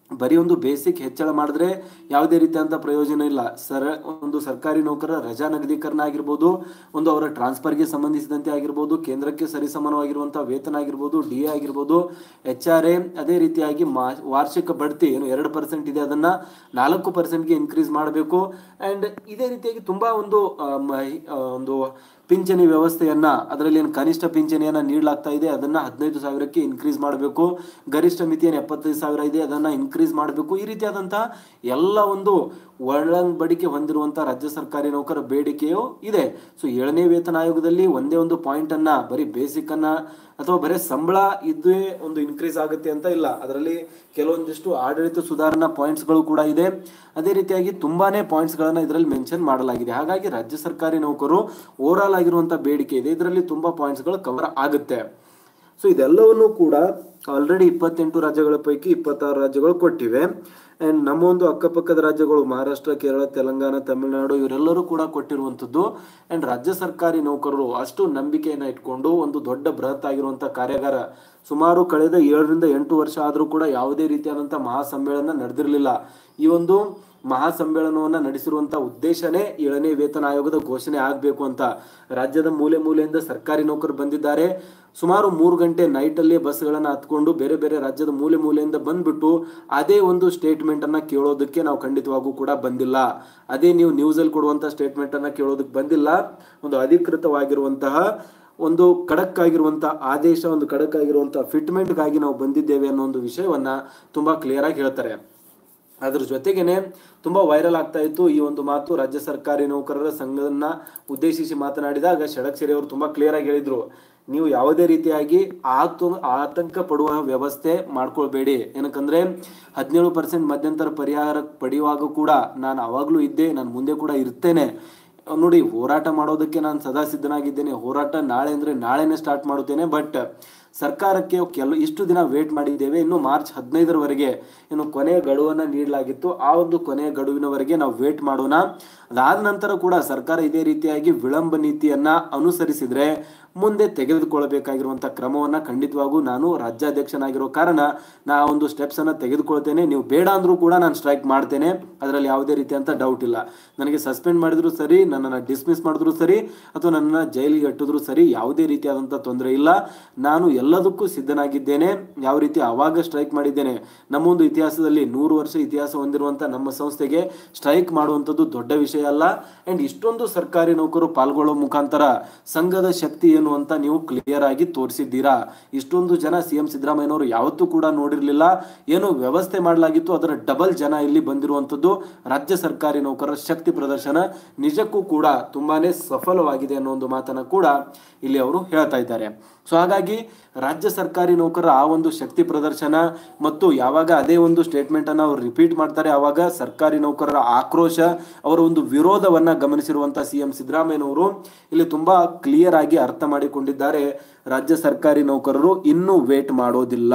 [SPEAKER 1] ಬರೀ ಒಂದು ಬೇಸಿಕ್ ಹೆಚ್ಚಳ ಮಾಡಿದ್ರೆ ಯಾವುದೇ ರೀತಿಯಾದಂಥ ಪ್ರಯೋಜನ ಇಲ್ಲ ಸರ ಒಂದು ಸರ್ಕಾರಿ ನೌಕರರ ರಜಾ ನಿಗದೀಕರಣ ಆಗಿರ್ಬೋದು ಒಂದು ಅವರ ಟ್ರಾನ್ಸ್ಫರ್ಗೆ ಸಂಬಂಧಿಸಿದಂತೆ ಆಗಿರ್ಬೋದು ಕೇಂದ್ರಕ್ಕೆ ಸರಿಸಮಾನವಾಗಿರುವಂಥ ವೇತನ ಆಗಿರ್ಬೋದು ಡಿ ಎ ಆಗಿರ್ಬೋದು ಎಚ್ ಆರ್ ಎ ಅದೇ ರೀತಿಯಾಗಿ ಮಾ ವಾರ್ಷಿಕ ಬಡ್ತಿ ಏನು ಎರಡು ಪರ್ಸೆಂಟ್ ಇದೆ ಅದನ್ನು ನಾಲ್ಕು ಪರ್ಸೆಂಟ್ಗೆ ಇನ್ಕ್ರೀಸ್ ಮಾಡಬೇಕು ಆ್ಯಂಡ್ ಇದೇ ರೀತಿಯಾಗಿ ತುಂಬ ಒಂದು ಆ, ಮ- ಆ, ಒಂದು ಪಿಂಚಣಿ ವ್ಯವಸ್ಥೆಯನ್ನ ಅದರಲ್ಲಿ ಏನು ಕನಿಷ್ಠ ಪಿಂಚಣಿಯನ್ನ ನೀಡಲಾಗ್ತಾ ಇದೆ ಅದನ್ನ ಹದಿನೈದು ಸಾವಿರಕ್ಕೆ ಇನ್ಕ್ರೀಸ್ ಮಾಡಬೇಕು ಗರಿಷ್ಠ ಮಿತಿಯನ್ನು ಎಪ್ಪತ್ತೈದು ಸಾವಿರ ಇದೆ ಅದನ್ನ ಇನ್ಕ್ರೀಸ್ ಮಾಡಬೇಕು ಈ ರೀತಿಯಾದಂತಹ ಎಲ್ಲ ಒಂದು ಒಳಂಬಡಿಕೆ ಹೊಂದಿರುವಂತಹ ರಾಜ್ಯ ಸರ್ಕಾರಿ ನೌಕರ ಬೇಡಿಕೆಯು ಇದೆ ಸೊ ಏಳನೇ ವೇತನ ಆಯೋಗದಲ್ಲಿ ಒಂದೇ ಒಂದು ಪಾಯಿಂಟ್ ಅನ್ನ ಬರೀ ಬೇಸಿಕ್ ಅನ್ನ ಅಥವಾ ಬರೀ ಸಂಬಳ ಇದ್ದೇ ಒಂದು ಇನ್ಕ್ರೀಸ್ ಆಗುತ್ತೆ ಅಂತ ಇಲ್ಲ ಅದರಲ್ಲಿ ಕೆಲವೊಂದಿಷ್ಟು ಆಡಳಿತ ಸುಧಾರಣಾ ಪಾಯಿಂಟ್ಸ್ಗಳು ಕೂಡ ಇದೆ ಅದೇ ರೀತಿಯಾಗಿ ತುಂಬಾನೇ ಪಾಯಿಂಟ್ಸ್ಗಳನ್ನ ಇದರಲ್ಲಿ ಮೆನ್ಷನ್ ಮಾಡಲಾಗಿದೆ ಹಾಗಾಗಿ ರಾಜ್ಯ ಸರ್ಕಾರಿ ನೌಕರು ಓವರ್ ಆಲ್ ಆಗಿರುವಂತ ಬೇಡಿಕೆ ಇದೆ ಇದರಲ್ಲಿ ತುಂಬಾ ಪಾಯಿಂಟ್ಸ್ಗಳು ಕವರ್ ಆಗುತ್ತೆ ಸೊ ಇದೆಲ್ಲವನ್ನು ಕೂಡ ಆಲ್ರೆಡಿ ಇಪ್ಪತ್ತೆಂಟು ರಾಜ್ಯಗಳ ಪೈಕಿ ಇಪ್ಪತ್ತಾರು ರಾಜ್ಯಗಳು ಕೊಟ್ಟಿವೆ ಆ್ಯಂಡ್ ನಮ್ಮ ಒಂದು ಅಕ್ಕಪಕ್ಕದ ರಾಜ್ಯಗಳು ಮಹಾರಾಷ್ಟ್ರ ಕೇರಳ ತೆಲಂಗಾಣ ತಮಿಳುನಾಡು ಇವರೆಲ್ಲರೂ ಕೂಡ ಕೊಟ್ಟಿರುವಂಥದ್ದು ಆ್ಯಂಡ್ ರಾಜ್ಯ ಸರ್ಕಾರಿ ನೌಕರರು ಅಷ್ಟು ನಂಬಿಕೆಯನ್ನು ಇಟ್ಕೊಂಡು ಒಂದು ದೊಡ್ಡ ಬೃಹತ್ ಆಗಿರುವಂಥ ಕಾರ್ಯಾಗಾರ ಸುಮಾರು ಕಳೆದ ಏಳರಿಂದ ಎಂಟು ವರ್ಷ ಆದರೂ ಕೂಡ ಯಾವುದೇ ರೀತಿಯಾದಂಥ ಮಹಾಸಮ್ಮೇಳನ ನಡೆದಿರಲಿಲ್ಲ ಈ ಒಂದು ಮಹಾಸಮ್ಮೇಳನವನ್ನು ನಡೆಸಿರುವಂಥ ಉದ್ದೇಶನೇ ಏಳನೇ ವೇತನ ಆಯೋಗದ ಘೋಷಣೆ ಆಗಬೇಕು ಅಂತ ರಾಜ್ಯದ ಮೂಲೆ ಮೂಲೆಯಿಂದ ಸರ್ಕಾರಿ ನೌಕರು ಬಂದಿದ್ದಾರೆ ಸುಮಾರು ಮೂರು ಗಂಟೆ ನೈಟಲ್ಲಿ ಬಸ್ಗಳನ್ನು ಹತ್ಕೊಂಡು ಬೇರೆ ಬೇರೆ ರಾಜ್ಯದ ಮೂಲೆ ಮೂಲೆಯಿಂದ ಬಂದ್ಬಿಟ್ಟು ಅದೇ ಒಂದು ಸ್ಟೇಟ್ಮೆಂಟ್ ಅನ್ನ ಕೇಳೋದಕ್ಕೆ ನಾವು ಖಂಡಿತವಾಗೂ ಕೂಡ ಬಂದಿಲ್ಲ ಅದೇ ನೀವು ನ್ಯೂಸಲ್ಲಿ ಕೊಡುವಂಥ ಸ್ಟೇಟ್ಮೆಂಟ್ ಅನ್ನ ಕೇಳೋದಕ್ಕೆ ಬಂದಿಲ್ಲ ಒಂದು ಅಧಿಕೃತವಾಗಿರುವಂತಹ ಒಂದು ಖಡಕ್ ಆಗಿರುವಂತಹ ಆದೇಶ ಒಂದು ಖಡಕ್ ಆಗಿರುವಂತಹ ಫಿಟ್ಮೆಂಟ್ಗಾಗಿ ನಾವು ಬಂದಿದ್ದೇವೆ ಅನ್ನೋ ಒಂದು ವಿಷಯವನ್ನ ತುಂಬಾ ಕ್ಲಿಯರ್ ಆಗಿ ಹೇಳ್ತಾರೆ ಅದ್ರ ಜೊತೆಗೇನೆ ತುಂಬಾ ವೈರಲ್ ಆಗ್ತಾ ಇತ್ತು ಈ ಒಂದು ಮಾತು ರಾಜ್ಯ ಸರ್ಕಾರಿ ನೌಕರರ ಸಂಘವನ್ನ ಉದ್ದೇಶಿಸಿ ಮಾತನಾಡಿದಾಗ ಷಡಕ್ಷರಿ ಅವರು ತುಂಬಾ ಕ್ಲಿಯರ್ ಆಗಿ ಹೇಳಿದ್ರು ನೀವು ಯಾವುದೇ ರೀತಿಯಾಗಿ ಆತು ಆತಂಕ ಪಡುವ ವ್ಯವಸ್ಥೆ ಮಾಡ್ಕೊಳ್ಬೇಡಿ ಏನಕ್ಕಂದ್ರೆ ಹದಿನೇಳು ಪರ್ಸೆಂಟ್ ಮಧ್ಯಂತರ ಪರಿಹಾರ ಪಡೆಯುವಾಗ ಕೂಡ ನಾನು ಅವಾಗಲೂ ಇದ್ದೆ ನಾನು ಮುಂದೆ ಕೂಡ ಇರ್ತೇನೆ ನೋಡಿ ಹೋರಾಟ ಮಾಡೋದಕ್ಕೆ ನಾನು ಸದಾ ಸಿದ್ಧನಾಗಿದ್ದೇನೆ ಹೋರಾಟ ನಾಳೆ ಅಂದ್ರೆ ನಾಳೆನೇ ಸ್ಟಾರ್ಟ್ ಮಾಡುತ್ತೇನೆ ಬಟ್ ಸರ್ಕಾರಕ್ಕೆ ಕೆಲ ಇಷ್ಟು ದಿನ ವೇಟ್ ಮಾಡಿದ್ದೇವೆ ಇನ್ನು ಮಾರ್ಚ್ ಹದಿನೈದರವರೆಗೆ ಇನ್ನು ಕೊನೆಯ ಗಡುವನ್ನು ನೀಡಲಾಗಿತ್ತು ಆ ಒಂದು ಕೊನೆಯ ಗಡುವಿನವರೆಗೆ ನಾವು ವೇಟ್ ಮಾಡೋಣ ಅದಾದ ನಂತರ ಕೂಡ ಸರ್ಕಾರ ಇದೇ ರೀತಿಯಾಗಿ ವಿಳಂಬ ನೀತಿಯನ್ನ ಅನುಸರಿಸಿದ್ರೆ ಮುಂದೆ ತೆಗೆದುಕೊಳ್ಳಬೇಕಾಗಿರುವಂಥ ಕ್ರಮವನ್ನ ಖಂಡಿತವಾಗೂ ನಾನು ರಾಜ್ಯಾಧ್ಯಕ್ಷನಾಗಿರೋ ಕಾರಣ ನಾ ಆ ಒಂದು ಸ್ಟೆಪ್ಸ್ ಅನ್ನ ತೆಗೆದುಕೊಳ್ತೇನೆ ನೀವು ಬೇಡ ಅಂದ್ರೂ ಕೂಡ ನಾನು ಸ್ಟ್ರೈಕ್ ಮಾಡ್ತೇನೆ ಅದರಲ್ಲಿ ಯಾವುದೇ ರೀತಿಯಂತ ಡೌಟ್ ಇಲ್ಲ ನನಗೆ ಸಸ್ಪೆಂಡ್ ಮಾಡಿದ್ರು ಸರಿ ನನ್ನನ್ನು ಡಿಸ್ಮಿಸ್ ಮಾಡಿದ್ರು ಸರಿ ಅಥವಾ ನನ್ನನ್ನು ಜೈಲಿಗೆ ಅಟ್ಟಿದ್ರು ಸರಿ ಯಾವುದೇ ರೀತಿಯಾದಂಥ ತೊಂದರೆ ಇಲ್ಲ ನಾನು ಎಲ್ಲದಕ್ಕೂ ಸಿದ್ಧನಾಗಿದ್ದೇನೆ ಯಾವ ರೀತಿ ಅವಾಗ ಸ್ಟ್ರೈಕ್ ಮಾಡಿದ್ದೇನೆ ನಮ್ಮ ಒಂದು ಇತಿಹಾಸದಲ್ಲಿ ನೂರು ವರ್ಷ ಇತಿಹಾಸ ಹೊಂದಿರುವಂಥ ನಮ್ಮ ಸಂಸ್ಥೆಗೆ ಸ್ಟ್ರೈಕ್ ಮಾಡುವಂಥದ್ದು ದೊಡ್ಡ ವಿಷಯ ಅಲ್ಲ ಅಂಡ್ ಇಷ್ಟೊಂದು ಸರ್ಕಾರಿ ನೌಕರು ಪಾಲ್ಗೊಳ್ಳೋ ಮುಖಾಂತರ ಸಂಘದ ಶಕ್ತಿ ಏನು ಅಂತ ನೀವು ಕ್ಲಿಯರ್ ಆಗಿ ತೋರಿಸಿದ್ದೀರಾ ಇಷ್ಟೊಂದು ಜನ ಸಿ ಎಂ ಸಿದ್ದರಾಮಯ್ಯನವರು ಯಾವತ್ತೂ ಕೂಡ ನೋಡಿರಲಿಲ್ಲ ಏನು ವ್ಯವಸ್ಥೆ ಮಾಡಲಾಗಿತ್ತು ಅದರ ಡಬಲ್ ಜನ ಇಲ್ಲಿ ಬಂದಿರುವಂಥದ್ದು ರಾಜ್ಯ ಸರ್ಕಾರಿ ನೌಕರರ ಶಕ್ತಿ ಪ್ರದರ್ಶನ ನಿಜಕ್ಕೂ ಕೂಡ ತುಂಬಾನೇ ಸಫಲವಾಗಿದೆ ಅನ್ನೋ ಒಂದು ಮಾತನ್ನ ಕೂಡ ಇಲ್ಲಿ ಅವರು ಹೇಳ್ತಾ ಇದ್ದಾರೆ ಸೊ ಹಾಗಾಗಿ ರಾಜ್ಯ ಸರ್ಕಾರಿ ನೌಕರರ ಆ ಒಂದು ಶಕ್ತಿ ಪ್ರದರ್ಶನ ಮತ್ತು ಯಾವಾಗ ಅದೇ ಒಂದು ಸ್ಟೇಟ್ಮೆಂಟ್ ಅನ್ನು ಅವರು ರಿಪೀಟ್ ಮಾಡ್ತಾರೆ ಆವಾಗ ಸರ್ಕಾರಿ ನೌಕರರ ಆಕ್ರೋಶ ಅವರ ಒಂದು ವಿರೋಧವನ್ನ ಗಮನಿಸಿರುವಂತಹ ಸಿ ಎಂ ಸಿದ್ದರಾಮಯ್ಯನವರು ಇಲ್ಲಿ ತುಂಬಾ ಕ್ಲಿಯರ್ ಆಗಿ ಅರ್ಥ ಮಾಡಿಕೊಂಡಿದ್ದಾರೆ ರಾಜ್ಯ ಸರ್ಕಾರಿ ನೌಕರರು ಇನ್ನೂ ವೇಟ್ ಮಾಡೋದಿಲ್ಲ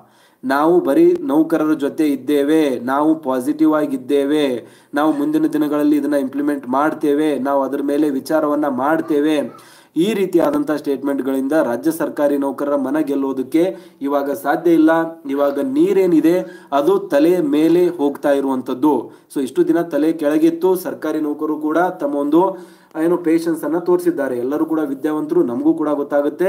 [SPEAKER 1] ನಾವು ಬರೀ ನೌಕರರ ಜೊತೆ ಇದ್ದೇವೆ ನಾವು ಪಾಸಿಟಿವ್ ಆಗಿದ್ದೇವೆ ನಾವು ಮುಂದಿನ ದಿನಗಳಲ್ಲಿ ಇದನ್ನ ಇಂಪ್ಲಿಮೆಂಟ್ ಮಾಡ್ತೇವೆ ನಾವು ಅದರ ಮೇಲೆ ವಿಚಾರವನ್ನ ಮಾಡ್ತೇವೆ ಈ ರೀತಿಯಾದಂಥ ಸ್ಟೇಟ್ಮೆಂಟ್ಗಳಿಂದ ರಾಜ್ಯ ಸರ್ಕಾರಿ ನೌಕರರ ಮನ ಗೆಲ್ಲೋದಕ್ಕೆ ಇವಾಗ ಸಾಧ್ಯ ಇಲ್ಲ ಇವಾಗ ನೀರೇನಿದೆ ಅದು ತಲೆ ಮೇಲೆ ಹೋಗ್ತಾ ಇರುವಂಥದ್ದು ಸೊ ಇಷ್ಟು ದಿನ ತಲೆ ಕೆಳಗಿತ್ತು ಸರ್ಕಾರಿ ನೌಕರು ಕೂಡ ತಮ್ಮ ಒಂದು ಏನು ಪೇಷನ್ಸ್ ಅನ್ನ ತೋರಿಸಿದ್ದಾರೆ ಎಲ್ಲರೂ ಕೂಡ ವಿದ್ಯಾವಂತರು ನಮಗೂ ಕೂಡ ಗೊತ್ತಾಗುತ್ತೆ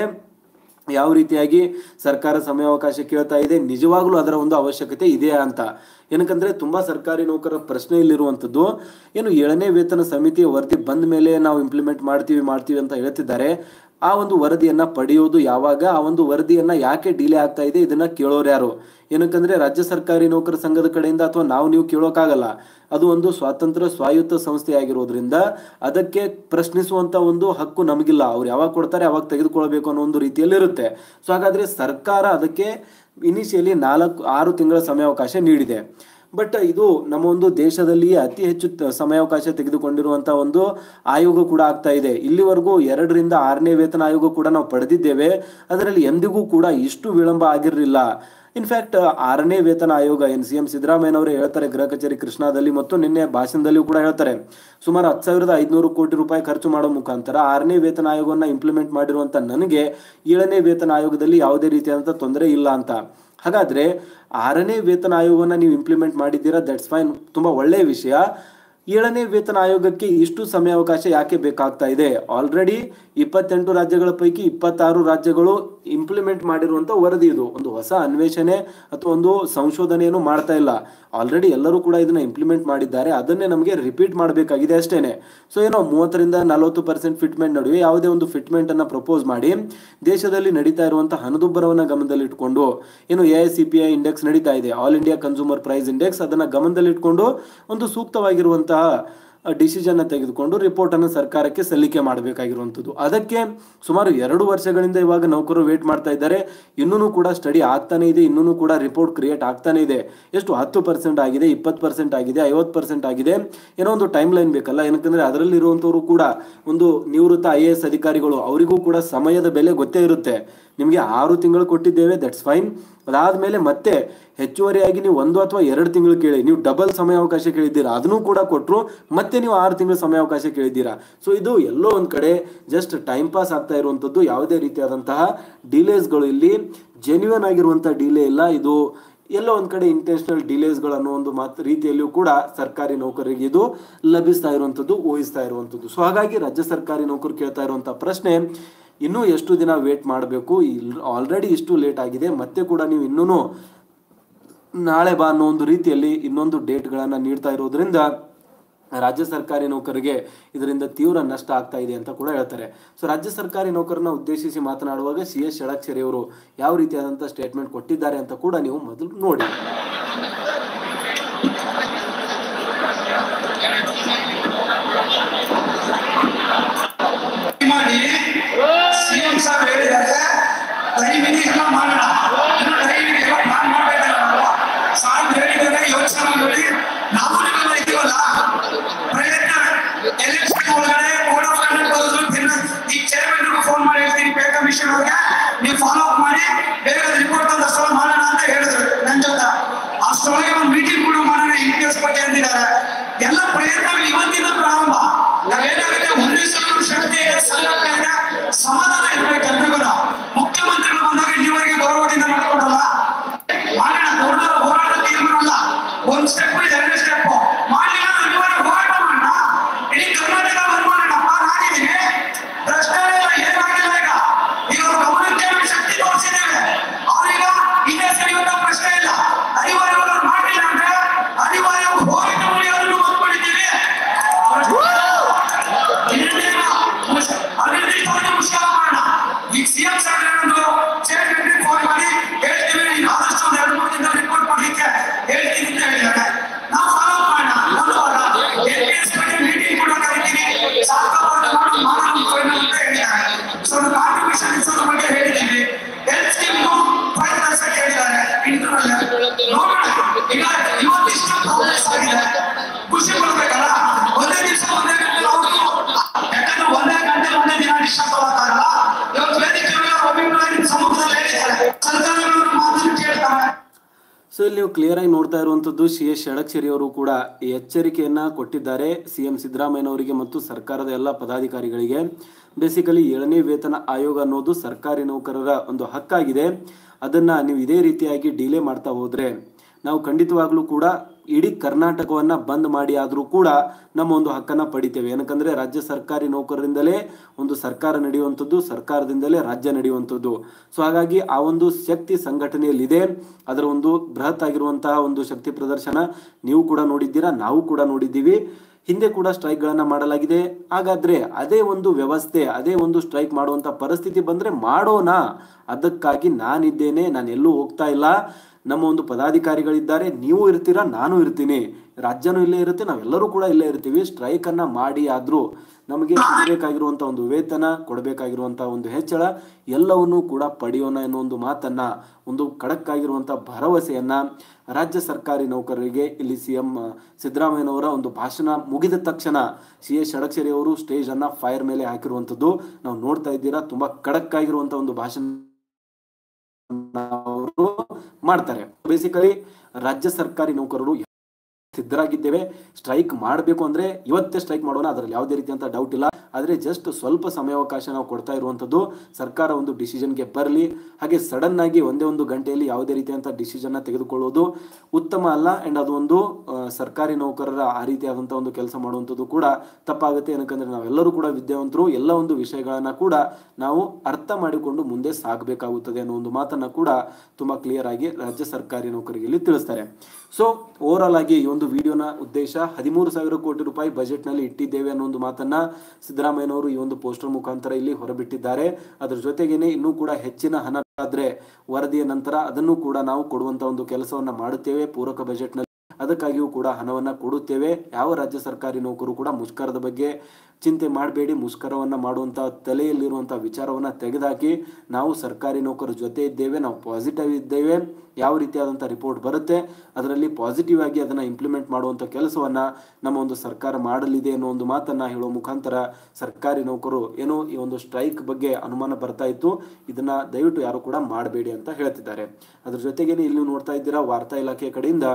[SPEAKER 1] ಯಾವ ರೀತಿಯಾಗಿ ಸರ್ಕಾರ ಸಮಯಾವಕಾಶ ಕೇಳ್ತಾ ಇದೆ ನಿಜವಾಗ್ಲೂ ಅದರ ಒಂದು ಅವಶ್ಯಕತೆ ಇದೆಯಾ ಅಂತ ಏನಕ್ಕಂದ್ರೆ ತುಂಬಾ ಸರ್ಕಾರಿ ನೌಕರರ ಪ್ರಶ್ನೆ ಇಲ್ಲಿರುವಂಥದ್ದು ಏನು ಏಳನೇ ವೇತನ ಸಮಿತಿಯ ವರದಿ ಬಂದ ಮೇಲೆ ನಾವು ಇಂಪ್ಲಿಮೆಂಟ್ ಮಾಡ್ತೀವಿ ಮಾಡ್ತೀವಿ ಅಂತ ಹೇಳ್ತಿದ್ದಾರೆ ಆ ಒಂದು ವರದಿಯನ್ನ ಪಡೆಯೋದು ಯಾವಾಗ ಆ ಒಂದು ವರದಿಯನ್ನ ಯಾಕೆ ಡಿಲೇ ಆಗ್ತಾ ಇದೆ ಇದನ್ನ ಕೇಳೋರು ಯಾರು ಏನಕ್ಕಂದ್ರೆ ರಾಜ್ಯ ಸರ್ಕಾರಿ ನೌಕರ ಸಂಘದ ಕಡೆಯಿಂದ ಅಥವಾ ನಾವು ನೀವು ಕೇಳೋಕ್ಕಾಗಲ್ಲ ಅದು ಒಂದು ಸ್ವಾತಂತ್ರ್ಯ ಸ್ವಾಯತ್ತ ಸಂಸ್ಥೆ ಆಗಿರೋದ್ರಿಂದ ಅದಕ್ಕೆ ಪ್ರಶ್ನಿಸುವಂತ ಒಂದು ಹಕ್ಕು ನಮಗಿಲ್ಲ ಅವ್ರು ಯಾವಾಗ ಕೊಡ್ತಾರೆ ಅವಾಗ ತೆಗೆದುಕೊಳ್ಬೇಕು ಅನ್ನೋ ಒಂದು ರೀತಿಯಲ್ಲಿ ಇರುತ್ತೆ ಸೊ ಹಾಗಾದ್ರೆ ಸರ್ಕಾರ ಅದಕ್ಕೆ ಇನಿಷಿಯಲಿ ನಾಲ್ಕು ಆರು ತಿಂಗಳ ಸಮಯಾವಕಾಶ ನೀಡಿದೆ ಬಟ್ ಇದು ನಮ್ಮ ಒಂದು ದೇಶದಲ್ಲಿಯೇ ಅತಿ ಹೆಚ್ಚು ತ- ಸಮಯಾವಕಾಶ ತೆಗೆದುಕೊಂಡಿರುವಂತ ಒಂದು ಆಯೋಗ ಕೂಡ ಆಗ್ತಾ ಇದೆ ಇಲ್ಲಿವರೆಗೂ ಎರಡರಿಂದ ಆರನೇ ವೇತನ ಆಯೋಗ ಕೂಡ ನಾವು ಪಡೆದಿದ್ದೇವೆ ಅದರಲ್ಲಿ ಎಂದಿಗೂ ಕೂಡ ಇಷ್ಟು ವಿಳಂಬ ಆಗಿರಲಿಲ್ಲ ಇನ್ಫ್ಯಾಕ್ಟ್ ಆರನೇ ವೇತನ ಆಯೋಗ ಎನ್ ಸಿ ಎಂ ಸಿದ್ದರಾಮಯ್ಯನವರು ಹೇಳ್ತಾರೆ ಗೃಹ ಕಚೇರಿ ಕೃಷ್ಣಾದಲ್ಲಿ ಮತ್ತು ನಿನ್ನೆ ಭಾಷಣದಲ್ಲಿಯೂ ಕೂಡ ಹೇಳ್ತಾರೆ ಸುಮಾರು ಹತ್ತು ಸಾವಿರದ ಐದುನೂರು ಕೋಟಿ ರೂಪಾಯಿ ಖರ್ಚು ಮಾಡೋ ಮುಖಾಂತರ ಆರನೇ ವೇತನ ಆಯೋಗವನ್ನ ಇಂಪ್ಲಿಮೆಂಟ್ ಮಾಡಿರುವಂತ ನನಗೆ ಏಳನೇ ವೇತನ ಆಯೋಗದಲ್ಲಿ ಯಾವುದೇ ರೀತಿಯಾದಂಥ ತೊಂದರೆ ಇಲ್ಲ ಅಂತ ಹಾಗಾದ್ರೆ ಆರನೇ ವೇತನ ಆಯೋಗವನ್ನ ನೀವು ಇಂಪ್ಲಿಮೆಂಟ್ ಮಾಡಿದ್ದೀರಾ ದಟ್ಸ್ ಫೈನ್ ತುಂಬಾ ಒಳ್ಳೆಯ ವಿಷಯ ಏಳನೇ ವೇತನ ಆಯೋಗಕ್ಕೆ ಇಷ್ಟು ಸಮಯಾವಕಾಶ ಯಾಕೆ ಬೇಕಾಗ್ತಾ ಇದೆ ಆಲ್ರೆಡಿ ಇಪ್ಪತ್ತೆಂಟು ರಾಜ್ಯಗಳ ಪೈಕಿ ಇಪ್ಪತ್ತಾರು ರಾಜ್ಯಗಳು ಇಂಪ್ಲಿಮೆಂಟ್ ಮಾಡಿರುವಂತ ವರದಿ ಇದು ಒಂದು ಹೊಸ ಅನ್ವೇಷಣೆ ಅಥವಾ ಒಂದು ಸಂಶೋಧನೆಯನ್ನು ಮಾಡ್ತಾ ಇಲ್ಲ ಆಲ್ರೆಡಿ ಎಲ್ಲರೂ ಕೂಡ ಇದನ್ನ ಇಂಪ್ಲಿಮೆಂಟ್ ಮಾಡಿದ್ದಾರೆ ಅದನ್ನೇ ನಮಗೆ ರಿಪೀಟ್ ಮಾಡಬೇಕಾಗಿದೆ ಅಷ್ಟೇನೆ ಸೊ ಏನೋ ಮೂವತ್ತರಿಂದ ನಲವತ್ತು ಪರ್ಸೆಂಟ್ ಫಿಟ್ಮೆಂಟ್ ನಡುವೆ ಯಾವುದೇ ಒಂದು ಫಿಟ್ಮೆಂಟ್ ಅನ್ನ ಪ್ರಪೋಸ್ ಮಾಡಿ ದೇಶದಲ್ಲಿ ನಡೀತಾ ಇರುವಂತಹ ಹಣದುಬ್ಬರವನ್ನ ಗಮನದಲ್ಲಿಟ್ಕೊಂಡು ಏನು A I C P I index ನಡೀತಾ ಇದೆ all India consumer price index ಅದನ್ನ ಗಮನದಲ್ಲಿಟ್ಕೊಂಡು ಒಂದು ಸೂಕ್ತವಾಗಿರುವಂತಹ ಡಿಸಿಷನ್ ತೆಗೆದುಕೊಂಡು ರಿಪೋರ್ಟ್ ಅನ್ನು ಸರ್ಕಾರಕ್ಕೆ ಸಲ್ಲಿಕೆ ಮಾಡಬೇಕಾಗಿರುವಂಥದ್ದು ಅದಕ್ಕೆ ಸುಮಾರು ಎರಡು ವರ್ಷಗಳಿಂದ ಇವಾಗ ನೌಕರರು ವೇಟ್ ಮಾಡ್ತಾ ಇದ್ದಾರೆ ಇನ್ನೂ ಕೂಡ ಸ್ಟಡಿ ಆಗ್ತಾನೆ ಇದೆ ಇನ್ನೂ ಕೂಡ ರಿಪೋರ್ಟ್ ಕ್ರಿಯೇಟ್ ಆಗ್ತಾನೆ ಇದೆ ಎಷ್ಟು ಹತ್ತು ಪರ್ಸೆಂಟ್ ಆಗಿದೆ ಇಪ್ಪತ್ತು ಪರ್ಸೆಂಟ್ ಆಗಿದೆ ಐವತ್ತು ಪರ್ಸೆಂಟ್ ಆಗಿದೆ ಏನೋ ಒಂದು ಟೈಮ್ ಲೈನ್ ಬೇಕಲ್ಲ ಏನಕ್ಕಂದ್ರೆ ಅದರಲ್ಲಿ ಇರುವಂತವರು ಕೂಡ ಒಂದು ನಿವೃತ್ತ ಐ ಎ ಎಸ್ ಅಧಿಕಾರಿಗಳು ಅವರಿಗೂ ಕೂಡ ಸಮಯದ ಬೆಲೆ ಗೊತ್ತೇ ಇರುತ್ತೆ ನಿಮಗೆ ಆರು ತಿಂಗಳು ಕೊಟ್ಟಿದ್ದೇವೆ ದಟ್ಸ್ ಫೈನ್ ಅದಾದ್ಮೇಲೆ ಮತ್ತೆ ಹೆಚ್ಚುವರಿಯಾಗಿ ನೀವು ಒಂದು ಅಥವಾ ಎರಡು ತಿಂಗಳು ಕೇಳಿ ನೀವು ಡಬಲ್ ಸಮಯಾವಕಾಶ ಕೇಳಿದ್ದೀರಾ ಅದನ್ನು ಕೂಡ ಕೊಟ್ಟರು ಮತ್ತೆ ನೀವು ಆರು ತಿಂಗಳು ಸಮಯಾವಕಾಶ ಕೇಳಿದ್ದೀರಾ ಸೊ ಇದು ಎಲ್ಲೋ ಒಂದು ಕಡೆ ಜಸ್ಟ್ ಟೈಮ್ ಪಾಸ್ ಆಗ್ತಾ ಇರುವಂಥದ್ದು ಯಾವುದೇ ರೀತಿಯಾದಂತಹ ಡಿಲೇಸ್ಗಳು ಇಲ್ಲಿ ಜೆನ್ಯೂನ್ ಆಗಿರುವಂತಹ ಡಿಲೇ ಇಲ್ಲ ಇದು ಎಲ್ಲೋ ಒಂದ್ ಕಡೆ ಇಂಟೆನ್ಷನಲ್ ಡಿಲೇಸ್ಗಳು ಅನ್ನೋ ಒಂದು ಮಾತು ರೀತಿಯಲ್ಲಿಯೂ ಕೂಡ ಸರ್ಕಾರಿ ನೌಕರರಿಗೆ ಇದು ಲಭಿಸ್ತಾ ಇರುವಂಥದ್ದು ಊಹಿಸ್ತಾ ಇರುವಂಥದ್ದು ಸೊ ಹಾಗಾಗಿ ರಾಜ್ಯ ಸರ್ಕಾರಿ ನೌಕರು ಕೇಳ್ತಾ ಇರುವಂತಹ ಪ್ರಶ್ನೆ ಇನ್ನೂ ಎಷ್ಟು ದಿನ ವೇಟ್ ಮಾಡಬೇಕು ಆಲ್ರೆಡಿ ಇಷ್ಟು ಲೇಟ್ ಆಗಿದೆ ಮತ್ತೆ ಕೂಡ ನೀವು ಇನ್ನೂ ನಾಳೆ ಬಾ ಅನ್ನೋ ಒಂದು ರೀತಿಯಲ್ಲಿ ಇನ್ನೊಂದು ಡೇಟ್ಗಳನ್ನು ನೀಡ್ತಾ ಇರೋದ್ರಿಂದ ರಾಜ್ಯ ಸರ್ಕಾರಿ ನೌಕರಿಗೆ ಇದರಿಂದ ತೀವ್ರ ನಷ್ಟ ಆಗ್ತಾ ಇದೆ ಅಂತ ಕೂಡ ಹೇಳ್ತಾರೆ ಸೊ ರಾಜ್ಯ ಸರ್ಕಾರಿ ನೌಕರನ್ನ ಉದ್ದೇಶಿಸಿ ಮಾತನಾಡುವಾಗ ಸಿ ಎಸ್ ಷಡಕ್ಷರಿ ಅವರು ಯಾವ ರೀತಿಯಾದಂಥ ಸ್ಟೇಟ್ಮೆಂಟ್ ಕೊಟ್ಟಿದ್ದಾರೆ ಅಂತ ಕೂಡ ನೀವು ಮೊದಲು ನೋಡಿ
[SPEAKER 2] ಮಾಡಿ ಸಿಎಂ ಸಾಹೇಬ್ ಹೇಳಿದ್ದಾರೆ ಡ್ರೈವಿಂಗ್ ಎಲ್ಲ ಮಾಡೋಣ ಇನ್ನು ಡ್ರೈವಿಂಗ್ ಎಲ್ಲ ಪ್ಲಾನ್ ಮಾಡ್ಬೇಕಲ್ಲ ನಾವು ಸಾಹೇಬ್ ಹೇಳಿದ್ದಾರೆ ಯೋಚನೆ ಮಾಡಿ ನಾವು ನೀವೆಲ್ಲ ಇದೀವಲ್ಲ ಪ್ರಯತ್ನ ಎಲೆಕ್ಷನ್ ಒಳಗಡೆ ಬೋರ್ಡ್ ಆಫ್ ಕಂಡಕ್ಟ್ ಬರೋದು ದಿನ ಈ ಚೇರ್ಮನ್ ಫೋನ್ ಮಾಡಿ ಹೇಳ್ತೀನಿ ಪೇ ಕಮಿಷನ್ ಅವ್ರಿಗೆ ನೀವು ಫಾಲೋ ಅಪ್ ಮಾಡಿ ಬೇಗ ರಿಪೋರ್ಟ್ ತಂದು ಅಷ್ಟೊಳ ಮಾಡೋಣ ಅಂತ ಹೇಳಿದ್ರು ನನ್ನ ಜೊತೆ ಅಷ್ಟೊಳಗೆ ಒಂದು ಮೀಟಿಂಗ್ ಕೂಡ ಮಾಡೋಣ ಇಂಟರ್ಸ್ ಬಗ್ಗೆ ಅಂದಿದ್ದಾರೆ ಎಲ್ಲ ಪ್ರಯತ್ನಗಳು ಇವತ್ತಿನ ಪ್ರಾರಂಭ ನಾವೇನಾಗುತ್ತೆ ಒಂದೇ ಸಲ ಶಕ್ತಿ ಇದೆ ಸಂಘಟನೆ ಇದೆ ಸಮಾಧಾನ ಇರ್ಬೇಕು ಎಲ್ರಿಗೂ ಮುಖ್ಯಮಂತ್ರಿಗಳು ಬಂದಾಗ ಇಲ್ಲಿವರೆಗೆ ಗೌರವದಿಂದ ಮಾಡ್ಕೊಡಲ್ಲ ಮಾಡೋಣ ದೊಡ್ಡ ಹೋರಾಟ ತೀರ್ಮಾನ ಅಲ್ಲ ಒಂದ್ ಸ್ಟೆಪ್ ಎರಡು ಸ್ಟೆಪ್ ಮಾಡಲಿಲ್ಲ ಇಲ್ಲಿವರೆಗೆ ಹೋರಾಟ ಮಾಡೋಣ ಇಡೀ ಕರ್ನಾಟಕ ಬಂದ್ ಮಾಡೋಣಪ್ಪ ನಾನಿದ್ದೀನಿ ಭ್ರಷ್ಟಾಚಾರ ಏನಾಗಿಲ್ಲ ಈಗ ಈಗ ಅವ್ರ ಗಮನಕ್ಕೆ ನಾವು ಶಕ್ತಿ ತೋರಿಸಿದ್ದೇವೆ ಅವ್ರೀಗ ಇದೇ ಸರಿಯುವಂತ ಪ್ರಶ್ನೆ ಇಲ್ಲ ಅನಿವಾರ್ಯವಾಗಿ ಅವ್ರು ಮಾಡಲಿಲ್ಲ ಅಂದ್ರೆ ಅನಿವಾರ್ಯ ಹೋರಾಟ ಮಾಡಿ ಅದನ್ನು ಒಪ್ಕೊಂಡಿದ್ದೀವಿ ಅನಿರ್ದಿಷ್ಟವಾಗಿ ಮುಷ್ಕರ ಮಾಡೋಣ ಈಗ ಸಿಎಂ ಸಾಹೇಬ್ರನ್ನು ಚೇರ್ಮನ್ ಫೋನ್ ಮಾಡಿ ಹೇಳ್ತೀವಿ ನೀನು ಆದಷ್ಟು ಒಂದು ಎರಡು ಮೂರು ದಿನ ರಿಪೋರ್ಟ್ ಮಾಡ್ಲಿಕ್ಕೆ ಹೇಳ್ತೀನಿ ಅಂತ ಹೇಳಿದ್ದಾರೆ ನಾವು ಫಾಲೋ ಮಾಡೋಣ ಒಂದು ವಾರ ಎಸ್ ಬಗ್ಗೆ ಮೀಟಿಂಗ್ ಕೂಡ ಕರಿತೀವಿ ಸಾಕಾಗೋದು ಮಾಡಿ ಮಾಡೋಣ ಫೈನಲ್ ಅಂತ ಹೇಳಿದ್ದಾರೆ ಸೊ ಒಂದು ಕಾಂಟ್ರಿಬ್ಯೂಷನ್ ಇನ್ಸೂರ್ ಬಗ್ಗೆ ಹೇಳಿದ್ದೀವಿ ಹೆಲ್ತ್ ಸ್ಕೀಮ್ ಫೈವ್ ಪರ್ಸೆಂಟ್ ಹೇಳಿದ್ದಾರೆ ಇಂಟರ್ನಲ್ ನೋಡೋಣ ಈಗ ಇವತ್ತಿಷ್ಟು ಪ್ರೋಗ್ರೆಸ್ ಆಗಿದೆ ಖುಷಿ ಪಡ್ಬೇಕಲ್ಲ ಒಂದೇ ದಿವಸ ಒಂದೇ ಗಂಟೆ ಅವ್ರು ಯಾಕಂದ್ರೆ ಒಂದೇ ಗಂಟೆ ಒಂದೇ ದಿನ ಡಿಸ್ಟರ್ಬ್ ಆಗಲ್ಲ ಇವತ್ತು ವೇದಿಕೆ ಮೇಲೆ ಅಭಿಪ್ರಾಯ ಸಮ್ಮುಖದಲ್ಲಿ ಹೇಳಿದ್ದಾರೆ ಸರ್ಕಾರಗಳು ಮಾತನ್ನು ಕೇಳ್ತಾರೆ
[SPEAKER 1] ಸೊ ಇಲ್ಲಿ ನೀವು ಕ್ಲಿಯರ್ ಆಗಿ ನೋಡ್ತಾ ಇರುವಂತದ್ದು ಸಿ ಎಸ್ ಷಡಕ್ಷರಿ ಅವರು ಕೂಡ ಈ ಎಚ್ಚರಿಕೆಯನ್ನ ಕೊಟ್ಟಿದ್ದಾರೆ ಸಿ ಎಂ ಸಿದ್ದರಾಮಯ್ಯನವರಿಗೆ ಮತ್ತು ಸರ್ಕಾರದ ಎಲ್ಲ ಪದಾಧಿಕಾರಿಗಳಿಗೆ ಬೇಸಿಕಲಿ ಏಳನೇ ವೇತನ ಆಯೋಗ ಅನ್ನೋದು ಸರ್ಕಾರಿ ನೌಕರರ ಒಂದು ಹಕ್ಕಾಗಿದೆ ಅದನ್ನ ನೀವು ಇದೇ ರೀತಿಯಾಗಿ ಡಿಲೇ ಮಾಡ್ತಾ ಹೋದ್ರೆ ನಾವು ಖಂಡಿತವಾಗ್ಲೂ ಕೂಡ ಇಡೀ ಕರ್ನಾಟಕವನ್ನ ಬಂದ್ ಮಾಡಿ ಆದ್ರೂ ಕೂಡ ನಮ್ಮ ಒಂದು ಹಕ್ಕನ್ನ ಪಡಿತೇವೆ ಏನಕ್ಕಂದ್ರೆ ರಾಜ್ಯ ಸರ್ಕಾರಿ ನೌಕರರಿಂದಲೇ ಒಂದು ಸರ್ಕಾರ ನಡೆಯುವಂಥದ್ದು ಸರ್ಕಾರದಿಂದಲೇ ರಾಜ್ಯ ನಡೆಯುವಂಥದ್ದು ಸೊ ಹಾಗಾಗಿ ಆ ಒಂದು ಶಕ್ತಿ ಸಂಘಟನೆಯಲ್ಲಿದೆ ಅದರ ಒಂದು ಬೃಹತ್ ಆಗಿರುವಂತಹ ಒಂದು ಶಕ್ತಿ ಪ್ರದರ್ಶನ ನೀವು ಕೂಡ ನೋಡಿದ್ದೀರಾ ನಾವು ಕೂಡ ನೋಡಿದ್ದೀವಿ ಹಿಂದೆ ಕೂಡ ಸ್ಟ್ರೈಕ್ಗಳನ್ನ ಮಾಡಲಾಗಿದೆ ಹಾಗಾದ್ರೆ ಅದೇ ಒಂದು ವ್ಯವಸ್ಥೆ ಅದೇ ಒಂದು ಸ್ಟ್ರೈಕ್ ಮಾಡುವಂತ ಪರಿಸ್ಥಿತಿ ಬಂದ್ರೆ ಮಾಡೋಣ ಅದಕ್ಕಾಗಿ ನಾನಿದ್ದೇನೆ ನಾನು ಎಲ್ಲೂ ಹೋಗ್ತಾ ಇಲ್ಲ ನಮ್ಮ ಒಂದು ಪದಾಧಿಕಾರಿಗಳಿದ್ದಾರೆ ನೀವು ಇರ್ತೀರಾ ನಾನು ಇರ್ತೀನಿ ರಾಜ್ಯನೂ ಇಲ್ಲೇ ಇರುತ್ತೆ ನಾವೆಲ್ಲರೂ ಕೂಡ ಇಲ್ಲೇ ಇರ್ತೀವಿ ಸ್ಟ್ರೈಕ್ ಅನ್ನ ಮಾಡಿ ಆದ್ರೂ ನಮಗೆ ಸಿಗಬೇಕಾಗಿರುವಂತ ಒಂದು ವೇತನ ಕೊಡಬೇಕಾಗಿರುವಂತ ಒಂದು ಹೆಚ್ಚಳ ಎಲ್ಲವನ್ನೂ ಕೂಡ ಪಡೆಯೋಣ ಎನ್ನುವ ಒಂದು ಮಾತನ್ನ ಒಂದು ಖಡಕ್ ಆಗಿರುವಂತ ಭರವಸೆಯನ್ನ ರಾಜ್ಯ ಸರ್ಕಾರಿ ನೌಕರರಿಗೆ ಇಲ್ಲಿ ಸಿಎಂ ಸಿದ್ದರಾಮಯ್ಯನವರ ಒಂದು ಭಾಷಣ ಮುಗಿದ ತಕ್ಷಣ ಸಿ ಎಸ್ ಷಡಕ್ಷರಿ ಅವರು ಸ್ಟೇಜ್ ಅನ್ನ ಫೈರ್ ಮೇಲೆ ಹಾಕಿರುವಂತದ್ದು ನಾವು ನೋಡ್ತಾ ಇದ್ದೀರಾ ತುಂಬಾ ಖಡಕ್ ಆಗಿರುವಂತ ಒಂದು ಭಾಷಣ ಅವರು ಮಾಡ್ತಾರೆ ಬೇಸಿಕಲಿ ರಾಜ್ಯ ಸರ್ಕಾರಿ ನೌಕರರು ಸಿದ್ಧರಾಗಿದ್ದೇವೆ ಸ್ಟ್ರೈಕ್ ಮಾಡಬೇಕು ಅಂದ್ರೆ ಇವತ್ತೇ ಸ್ಟ್ರೈಕ್ ಮಾಡೋಣ ಅದರಲ್ಲಿ ಯಾವುದೇ ರೀತಿಯಂತ ಡೌಟ್ ಇಲ್ಲ ಆದರೆ ಜಸ್ಟ್ ಸ್ವಲ್ಪ ಸಮಯಾವಕಾಶ ನಾವು ಕೊಡ್ತಾ ಇರುವಂಥದ್ದು ಸರ್ಕಾರ ಒಂದು ಡಿಸಿಷನ್ಗೆ ಬರಲಿ ಹಾಗೆ ಸಡನ್ ಆಗಿ ಒಂದೇ ಒಂದು ಗಂಟೆಯಲ್ಲಿ ಯಾವುದೇ ರೀತಿಯಂಥ ಡಿಸಿಷನ್ನ ತೆಗೆದುಕೊಳ್ಳೋದು ಉತ್ತಮ ಅಲ್ಲ ಆ್ಯಂಡ್ ಅದು ಒಂದು ಆ, ಸರ್ಕಾರಿ ನೌಕರರ ಆ ರೀತಿಯಾದಂಥ ಒಂದು ಕೆಲಸ ಮಾಡುವಂಥದ್ದು ಕೂಡ ತಪ್ಪಾಗುತ್ತೆ ಏನಕ್ಕಂದ್ರೆ ನಾವೆಲ್ಲರೂ ಕೂಡ ವಿದ್ಯಾವಂತರು ಎಲ್ಲ ಒಂದು ವಿಷಯಗಳನ್ನ ಕೂಡ ನಾವು ಅರ್ಥ ಮಾಡಿಕೊಂಡು ಮುಂದೆ ಸಾಗಬೇಕಾಗುತ್ತದೆ ಅನ್ನೋ ಒಂದು ಮಾತನ್ನ ಕೂಡ ತುಂಬಾ ಕ್ಲಿಯರ್ ಆಗಿ ರಾಜ್ಯ ಸರ್ಕಾರಿ ನೌಕರಿಗೆ ಇಲ್ಲಿ ತಿಳಿಸ್ತಾರೆ ಸೊ ಓವರ್ ಆಲ್ ಆಗಿ ಈ ಒಂದು ವಿಡಿಯೋನ ಉದ್ದೇಶ ಹದಿಮೂರು ಸಾವಿರ ಕೋಟಿ ರೂಪಾಯಿ ಬಜೆಟ್ ನಲ್ಲಿ ಇಟ್ಟಿದ್ದೇವೆ ಅನ್ನೋ ಒಂದು ಮಾತನ್ನ ಸಿದ್ದರಾಮಯ್ಯನವರು ಈ ಒಂದು ಪೋಸ್ಟರ್ ಮುಖಾಂತರ ಇಲ್ಲಿ ಹೊರಬಿಟ್ಟಿದ್ದಾರೆ ಅದರ ಜೊತೆಗೇನೆ ಇನ್ನೂ ಕೂಡ ಹೆಚ್ಚಿನ ಹಣ ಆದ್ರೆ ವರದಿಯ ನಂತರ ಅದನ್ನು ಕೂಡ ನಾವು ಕೊಡುವಂತ ಒಂದು ಕೆಲಸವನ್ನ ಮಾಡುತ್ತೇವೆ ಪೂರಕ ಬಜೆಟ್ ನಲ್ಲಿ ಅದಕ್ಕಾಗಿಯೂ ಕೂಡ ಹಣವನ್ನ ಕೊಡುತ್ತೇವೆ ಯಾವ ರಾಜ್ಯ ಸರ್ಕಾರಿ ನೌಕರು ಕೂಡ ಮುಷ್ಕರದ ಬಗ್ಗೆ ಚಿಂತೆ ಮಾಡಬೇಡಿ ಮುಷ್ಕರವನ್ನ ಮಾಡುವಂತ ತಲೆಯಲ್ಲಿರುವಂತ ವಿಚಾರವನ್ನ ತೆಗೆದುಹಾಕಿ ನಾವು ಸರ್ಕಾರಿ ನೌಕರ ಜೊತೆ ಇದ್ದೇವೆ ನಾವು ಪಾಸಿಟಿವ್ ಇದ್ದೇವೆ ಯಾವ ರೀತಿಯಾದಂಥ ರಿಪೋರ್ಟ್ ಬರುತ್ತೆ ಅದರಲ್ಲಿ ಪಾಸಿಟಿವ್ ಆಗಿ ಅದನ್ನ ಇಂಪ್ಲಿಮೆಂಟ್ ಮಾಡುವಂತ ಕೆಲಸವನ್ನ ನಮ್ಮ ಒಂದು ಸರ್ಕಾರ ಮಾಡಲಿದೆ ಅನ್ನೋ ಒಂದು ಮಾತನ್ನ ಹೇಳುವ ಮುಖಾಂತರ ಸರ್ಕಾರಿ ನೌಕರು ಏನೋ ಈ ಒಂದು ಸ್ಟ್ರೈಕ್ ಬಗ್ಗೆ ಅನುಮಾನ ಬರ್ತಾ ಇತ್ತು ಇದನ್ನ ದಯವಿಟ್ಟು ಯಾರು ಕೂಡ ಮಾಡಬೇಡಿ ಅಂತ ಹೇಳ್ತಿದ್ದಾರೆ ಅದ್ರ ಜೊತೆಗೇನೆ ಇಲ್ಲಿ ನೋಡ್ತಾ ಇದ್ದೀರಾ ವಾರ್ತಾ ಇಲಾಖೆ ಕಡೆಯಿಂದ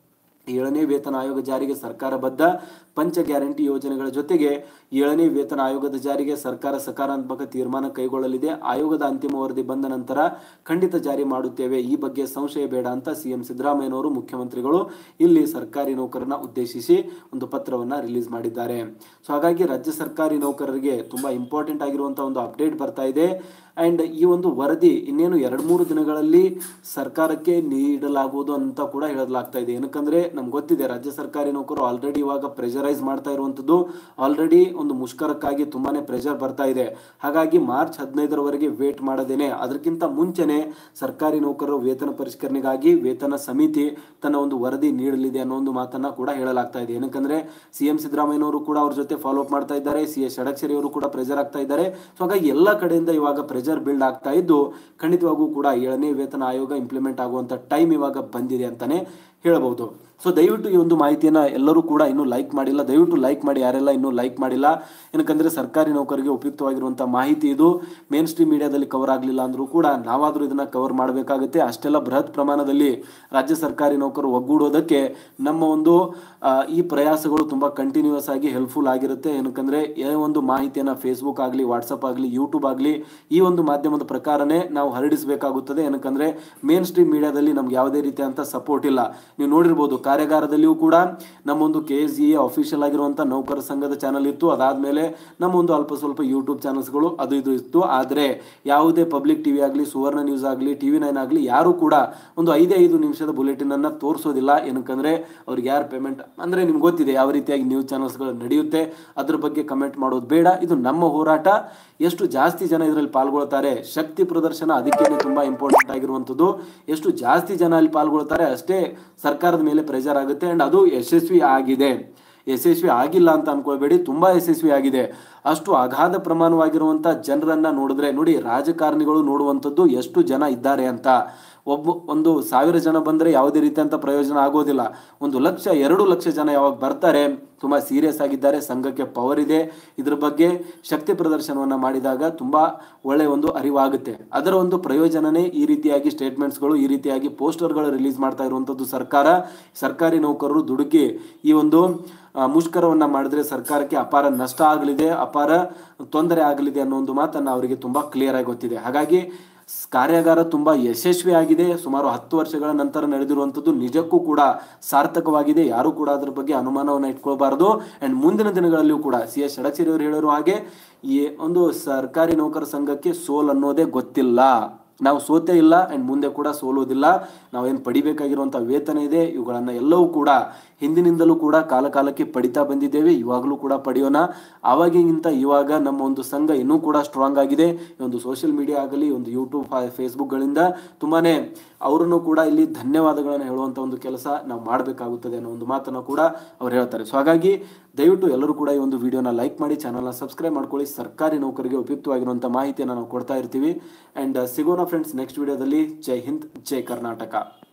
[SPEAKER 1] ಏಳನೇ ವೇತನ ಆಯೋಗ ಜಾರಿಗೆ ಸರ್ಕಾರ ಬದ್ಧ ಪಂಚ ಗ್ಯಾರಂಟಿ ಯೋಜನೆಗಳ ಜೊತೆಗೆ ಏಳನೇ ವೇತನ ಆಯೋಗದ ಜಾರಿಗೆ ಸರ್ಕಾರ ಸಕಾರಾತ್ಮಕ ತೀರ್ಮಾನ ಕೈಗೊಳ್ಳಲಿದೆ ಆಯೋಗದ ಅಂತಿಮ ವರದಿ ಬಂದ ನಂತರ ಖಂಡಿತ ಜಾರಿ ಮಾಡುತ್ತೇವೆ ಈ ಬಗ್ಗೆ ಸಂಶಯ ಬೇಡ ಅಂತ ಸಿಎಂ ಸಿದ್ದರಾಮಯ್ಯನವರು ಮುಖ್ಯಮಂತ್ರಿಗಳು ಇಲ್ಲಿ ಸರ್ಕಾರಿ ನೌಕರನ್ನ ಉದ್ದೇಶಿಸಿ ಒಂದು ಪತ್ರವನ್ನ ರಿಲೀಸ್ ಮಾಡಿದ್ದಾರೆ ಸೊ ಹಾಗಾಗಿ ರಾಜ್ಯ ಸರ್ಕಾರಿ ನೌಕರರಿಗೆ ತುಂಬಾ ಇಂಪಾರ್ಟೆಂಟ್ ಆಗಿರುವಂತಹ ಒಂದು ಅಪ್ಡೇಟ್ ಬರ್ತಾ ಇದೆ ಅಂಡ್ ಈ ಒಂದು ವರದಿ ಇನ್ನೇನು ಎರಡು ಮೂರು ದಿನಗಳಲ್ಲಿ ಸರ್ಕಾರಕ್ಕೆ ನೀಡಲಾಗುವುದು ಅಂತ ಕೂಡ ಹೇಳಲಾಗ್ತಾ ಇದೆ ಏನಕ್ಕಂದ್ರೆ ನಮ್ಗೆ ಗೊತ್ತಿದೆ ರಾಜ್ಯ ಸರ್ಕಾರಿ ನೌಕರು ಆಲ್ರೆಡಿ ಇವಾಗ ಪ್ರೆಷರೈಸ್ ಮಾಡ್ತಾ ಇರುವಂತದ್ದು ಆಲ್ರೆಡಿ ಒಂದು ಮುಷ್ಕರಕ್ಕಾಗಿ ತುಂಬಾನೇ ಪ್ರೆಷರ್ ಬರ್ತಾ ಇದೆ ಹಾಗಾಗಿ ಮಾರ್ಚ್ ಹದಿನೈದರವರೆಗೆ ವೇಟ್ ಮಾಡದೇನೆ ಅದಕ್ಕಿಂತ ಮುಂಚೆನೆ ಸರ್ಕಾರಿ ನೌಕರರ ವೇತನ ಪರಿಷ್ಕರಣೆಗಾಗಿ ವೇತನ ಸಮಿತಿ ತನ್ನ ಒಂದು ವರದಿ ನೀಡಲಿದೆ ಅನ್ನೋ ಒಂದು ಮಾತನ್ನ ಕೂಡ ಹೇಳಲಾಗ್ತಾ ಇದೆ ಏನಕ್ಕಂದ್ರೆ ಸಿಎಂ ಸಿದ್ದರಾಮಯ್ಯನವರು ಕೂಡ ಅವ್ರ ಜೊತೆ ಫಾಲೋ ಅಪ್ ಮಾಡ್ತಾ ಇದ್ದಾರೆ ಸಿ ಎಸ್ ಷಡಕ್ಷರಿ ಅವರು ಕೂಡ ಪ್ರೆಷರ್ ಆಗ್ತಾ ಇದ್ದಾರೆ ಸೊ ಹಾಗಾಗಿ ಎಲ್ಲ ಕಡೆಯಿಂದ ಇವಾಗ ಪ್ರೆಷರ್ ಬಿಲ್ಡ್ ಆಗ್ತಾ ಇದ್ದು ಖಂಡಿತವಾಗೂ ಕೂಡ ಏಳನೇ ವೇತನ ಆಯೋಗ ಇಂಪ್ಲಿಮೆಂಟ್ ಆಗುವಂತ ಟೈಮ್ ಇವಾಗ ಬಂದಿದೆ ಅಂತಾನೆ ಹೇಳಬಹುದು ಸೊ ದಯವಿಟ್ಟು ಈ ಒಂದು ಮಾಹಿತಿಯನ್ನ ಎಲ್ಲರೂ ಕೂಡ ಇನ್ನೂ ಲೈಕ್ ಮಾಡಿಲ್ಲ ದಯವಿಟ್ಟು ಲೈಕ್ ಮಾಡಿ ಯಾರೆಲ್ಲ ಇನ್ನೂ ಲೈಕ್ ಮಾಡಿಲ್ಲ ಏನಕ್ಕಂದ್ರೆ ಸರ್ಕಾರಿ ನೌಕರಿಗೆ ಉಪಯುಕ್ತವಾಗಿರುವಂತಹ ಮಾಹಿತಿ ಇದು ಮೇನ್ ಸ್ಟ್ರೀಮ್ ಮೀಡಿಯಾದಲ್ಲಿ ಕವರ್ ಆಗಲಿಲ್ಲ ಅಂದ್ರೂ ಕೂಡ ನಾವಾದ್ರೂ ಇದನ್ನ ಕವರ್ ಮಾಡಬೇಕಾಗುತ್ತೆ ಅಷ್ಟೆಲ್ಲ ಬೃಹತ್ ಪ್ರಮಾಣದಲ್ಲಿ ರಾಜ್ಯ ಸರ್ಕಾರಿ ನೌಕರು ಒಗ್ಗೂಡೋದಕ್ಕೆ ನಮ್ಮ ಒಂದು ಆ, ಈ ಪ್ರಯಾಸಗಳು ತುಂಬಾ ಕಂಟಿನ್ಯೂಸ್ ಆಗಿ ಹೆಲ್ಪ್ಫುಲ್ ಆಗಿರುತ್ತೆ ಏನಕ್ಕಂದ್ರೆ ಏ ಒಂದು ಮಾಹಿತಿಯನ್ನ ಫೇಸ್ಬುಕ್ ಆಗಲಿ ವಾಟ್ಸಪ್ ಆಗಲಿ ಯೂಟ್ಯೂಬ್ ಆಗಲಿ ಈ ಒಂದು ಮಾಧ್ಯಮದ ಪ್ರಕಾರನೇ ನಾವು ಹರಡಿಸಬೇಕಾಗುತ್ತದೆ ಏನಕ್ಕಂದ್ರೆ ಮೇನ್ ಸ್ಟ್ರೀಮ್ ಮೀಡಿಯಾದಲ್ಲಿ ನಮ್ಗೆ ಯಾವುದೇ ರೀತಿಯಂತ ಸಪೋರ್ಟ್ ಇಲ್ಲ ನೀವು ನೋಡಿರ್ಬೋದು ಕಾರ್ಯಾಗಾರದಲ್ಲಿಯೂ ಕೂಡ ನಮ್ಮ ಒಂದು ಕೆ ಎಸ್ ಇ ಅಫಿಷಿಯಲ್ ಆಗಿರುವಂತ ನೌಕರ ಸಂಘದ ಚಾನಲ್ ಇತ್ತು ಅದಾದ್ಮೇಲೆ ನಮ್ಮ ಒಂದು ಅಲ್ಪ ಸ್ವಲ್ಪ ಯೂಟ್ಯೂಬ್ ಚಾನಲ್ಸ್ಗಳು ಅದು ಇದು ಇತ್ತು ಆದರೆ ಯಾವುದೇ ಪಬ್ಲಿಕ್ ಟಿವಿ ಆಗಲಿ ಸುವರ್ಣ ನ್ಯೂಸ್ ಆಗಲಿ ಟಿವಿ ನೈನ್ ಆಗಲಿ ಯಾರು ಕೂಡ ಒಂದು ಐದೇ ಐದು ನಿಮಿಷದ ಬುಲೆಟಿನ್ ಅನ್ನ ತೋರಿಸೋದಿಲ್ಲ ಏನಕ್ಕಂದ್ರೆ ಅವ್ರಿಗೆ ಯಾರು ಪೇಮೆಂಟ್ ಅಂದ್ರೆ ನಿಮ್ಗೆ ಗೊತ್ತಿದೆ ಯಾವ ರೀತಿಯಾಗಿ ನ್ಯೂಸ್ ಚಾನಲ್ಸ್ಗಳು ನಡೆಯುತ್ತೆ ಅದ್ರ ಬಗ್ಗೆ ಕಮೆಂಟ್ ಮಾಡೋದು ಬೇಡ ಇದು ನಮ್ಮ ಹೋರಾಟ ಎಷ್ಟು ಜಾಸ್ತಿ ಜನ ಇದರಲ್ಲಿ ಪಾಲ್ಗೊಳ್ತಾರೆ ಶಕ್ತಿ ಪ್ರದರ್ಶನ ಅದಕ್ಕೇನೆ ತುಂಬಾ ಇಂಪಾರ್ಟೆಂಟ್ ಆಗಿರುವಂಥದ್ದು ಎಷ್ಟು ಜಾಸ್ತಿ ಜನ ಅಲ್ಲಿ ಪಾಲ್ಗೊಳ್ತಾರೆ ಅಷ್ಟೇ ಸರ್ಕಾರದ ಮೇಲೆ ಪ್ರೆಷರ್ ಆಗುತ್ತೆ ಅಂಡ್ ಅದು ಯಶಸ್ವಿ ಆಗಿದೆ ಯಶಸ್ವಿ ಆಗಿಲ್ಲ ಅಂತ ಅನ್ಕೊಳ್ಬೇಡಿ ತುಂಬಾ ಯಶಸ್ವಿ ಆಗಿದೆ ಅಷ್ಟು ಅಗಾಧ ಪ್ರಮಾಣವಾಗಿರುವಂತ ಜನರನ್ನ ನೋಡಿದ್ರೆ ನೋಡಿ ರಾಜಕಾರಣಿಗಳು ನೋಡುವಂಥದ್ದು ಎಷ್ಟು ಜನ ಇದ್ದಾರೆ ಅಂತ ಒಬ್ಬ ಒಂದು ಸಾವಿರ ಜನ ಬಂದರೆ ಯಾವುದೇ ರೀತಿಯಂತ ಪ್ರಯೋಜನ ಆಗೋದಿಲ್ಲ ಒಂದು ಲಕ್ಷ ಎರಡು ಲಕ್ಷ ಜನ ಯಾವಾಗ ಬರ್ತಾರೆ ತುಂಬಾ ಸೀರಿಯಸ್ ಆಗಿದ್ದಾರೆ ಸಂಘಕ್ಕೆ ಪವರ್ ಇದೆ ಇದ್ರ ಬಗ್ಗೆ ಶಕ್ತಿ ಪ್ರದರ್ಶನವನ್ನ ಮಾಡಿದಾಗ ತುಂಬಾ ಒಳ್ಳೆ ಒಂದು ಅರಿವಾಗುತ್ತೆ ಅದರ ಒಂದು ಪ್ರಯೋಜನನೇ ಈ ರೀತಿಯಾಗಿ ಸ್ಟೇಟ್ಮೆಂಟ್ಸ್ಗಳು ಈ ರೀತಿಯಾಗಿ ಪೋಸ್ಟರ್ಗಳು ರಿಲೀಸ್ ಮಾಡ್ತಾ ಇರುವಂತದ್ದು ಸರ್ಕಾರ ಸರ್ಕಾರಿ ನೌಕರರು ದುಡುಕಿ ಈ ಒಂದು ಆ, ಮುಷ್ಕರವನ್ನ ಮಾಡಿದ್ರೆ ಸರ್ಕಾರಕ್ಕೆ ಅಪಾರ ನಷ್ಟ ಆಗಲಿದೆ ಅಪಾರ ತೊಂದರೆ ಆಗಲಿದೆ ಅನ್ನೋ ಒಂದು ಮಾತನ್ನ ಅವರಿಗೆ ತುಂಬಾ ಕ್ಲಿಯರ್ ಆಗಿ ಗೊತ್ತಿದೆ ಹಾಗಾಗಿ ಸ್- ಕಾರ್ಯಾಗಾರ ತುಂಬಾ ಯಶಸ್ವಿ ಆಗಿದೆ ಸುಮಾರು ಹತ್ತು ವರ್ಷಗಳ ನಂತರ ನಡೆದಿರುವಂತದ್ದು ನಿಜಕ್ಕೂ ಕೂಡ ಸಾರ್ಥಕವಾಗಿದೆ ಯಾರು ಕೂಡ ಅದ್ರ ಬಗ್ಗೆ ಅನುಮಾನವನ್ನ ಇಟ್ಕೊಳ್ಬಾರದು ಅಂಡ್ ಮುಂದಿನ ದಿನಗಳಲ್ಲಿಯೂ ಕೂಡ ಸಿ ಎಸ್ ಷಡಕ್ಷರಿ ಅವರು ಹೇಳಿರೋ ಹಾಗೆ ಈ ಒಂದು ಸರ್ಕಾರಿ ನೌಕರ ಸಂಘಕ್ಕೆ ಸೋಲ್ ಅನ್ನೋದೇ ಗೊತ್ತಿಲ್ಲ ನಾವು ಸೋತೇ ಇಲ್ಲ ಅಂಡ್ ಮುಂದೆ ಕೂಡ ಸೋಲೋದಿಲ್ಲ ನಾವೇನು ಪಡಿಬೇಕಾಗಿರುವಂಥ ವೇತನ ಇದೆ ಇವುಗಳನ್ನ ಎಲ್ಲವೂ ಕೂಡ ಹಿಂದಿನಿಂದಲೂ ಕೂಡ ಕಾಲ ಕಾಲಕ್ಕೆ ಪಡಿತಾ ಬಂದಿದ್ದೇವೆ ಇವಾಗಲೂ ಕೂಡ ಪಡೆಯೋಣ ಆವಾಗಿಗಿಂತ ಇವಾಗ ನಮ್ಮ ಒಂದು ಸಂಘ ಇನ್ನೂ ಕೂಡ ಸ್ಟ್ರಾಂಗ್ ಆಗಿದೆ ಈ ಒಂದು ಸೋಷಿಯಲ್ ಮೀಡಿಯಾ ಆಗಲಿ ಒಂದು ಯೂಟ್ಯೂಬ್ ಫೇಸ್ಬುಕ್ಗಳಿಂದ ತುಂಬಾನೇ ಅವರನ್ನು ಕೂಡ ಇಲ್ಲಿ ಧನ್ಯವಾದಗಳನ್ನು ಹೇಳುವಂಥ ಒಂದು ಕೆಲಸ ನಾವು ಮಾಡಬೇಕಾಗುತ್ತದೆ ಅನ್ನೋ ಒಂದು ಮಾತನ್ನು ಕೂಡ ಅವ್ರು ಹೇಳ್ತಾರೆ ಸೊ ಹಾಗಾಗಿ ದಯವಿಟ್ಟು ಎಲ್ಲರೂ ಕೂಡ ಈ ಒಂದು ವಿಡಿಯೋನ ಲೈಕ್ ಮಾಡಿ ಚಾನಲ್ನ ಸಬ್ಸ್ಕ್ರೈಬ್ ಮಾಡ್ಕೊಳ್ಳಿ ಸರ್ಕಾರಿ ನೌಕರಿಗೆ ಉಪಯುಕ್ತವಾಗಿರುವಂಥ ಮಾಹಿತಿಯನ್ನು ನಾವು ಕೊಡ್ತಾ ಇರ್ತೀವಿ ಆ್ಯಂಡ್ ಸಿಗೋಣ ಫ್ರೆಂಡ್ಸ್ ನೆಕ್ಸ್ಟ್ ವಿಡಿಯೋದಲ್ಲಿ ಜೈ ಹಿಂದ್ ಜೈ ಕರ್ನಾಟಕ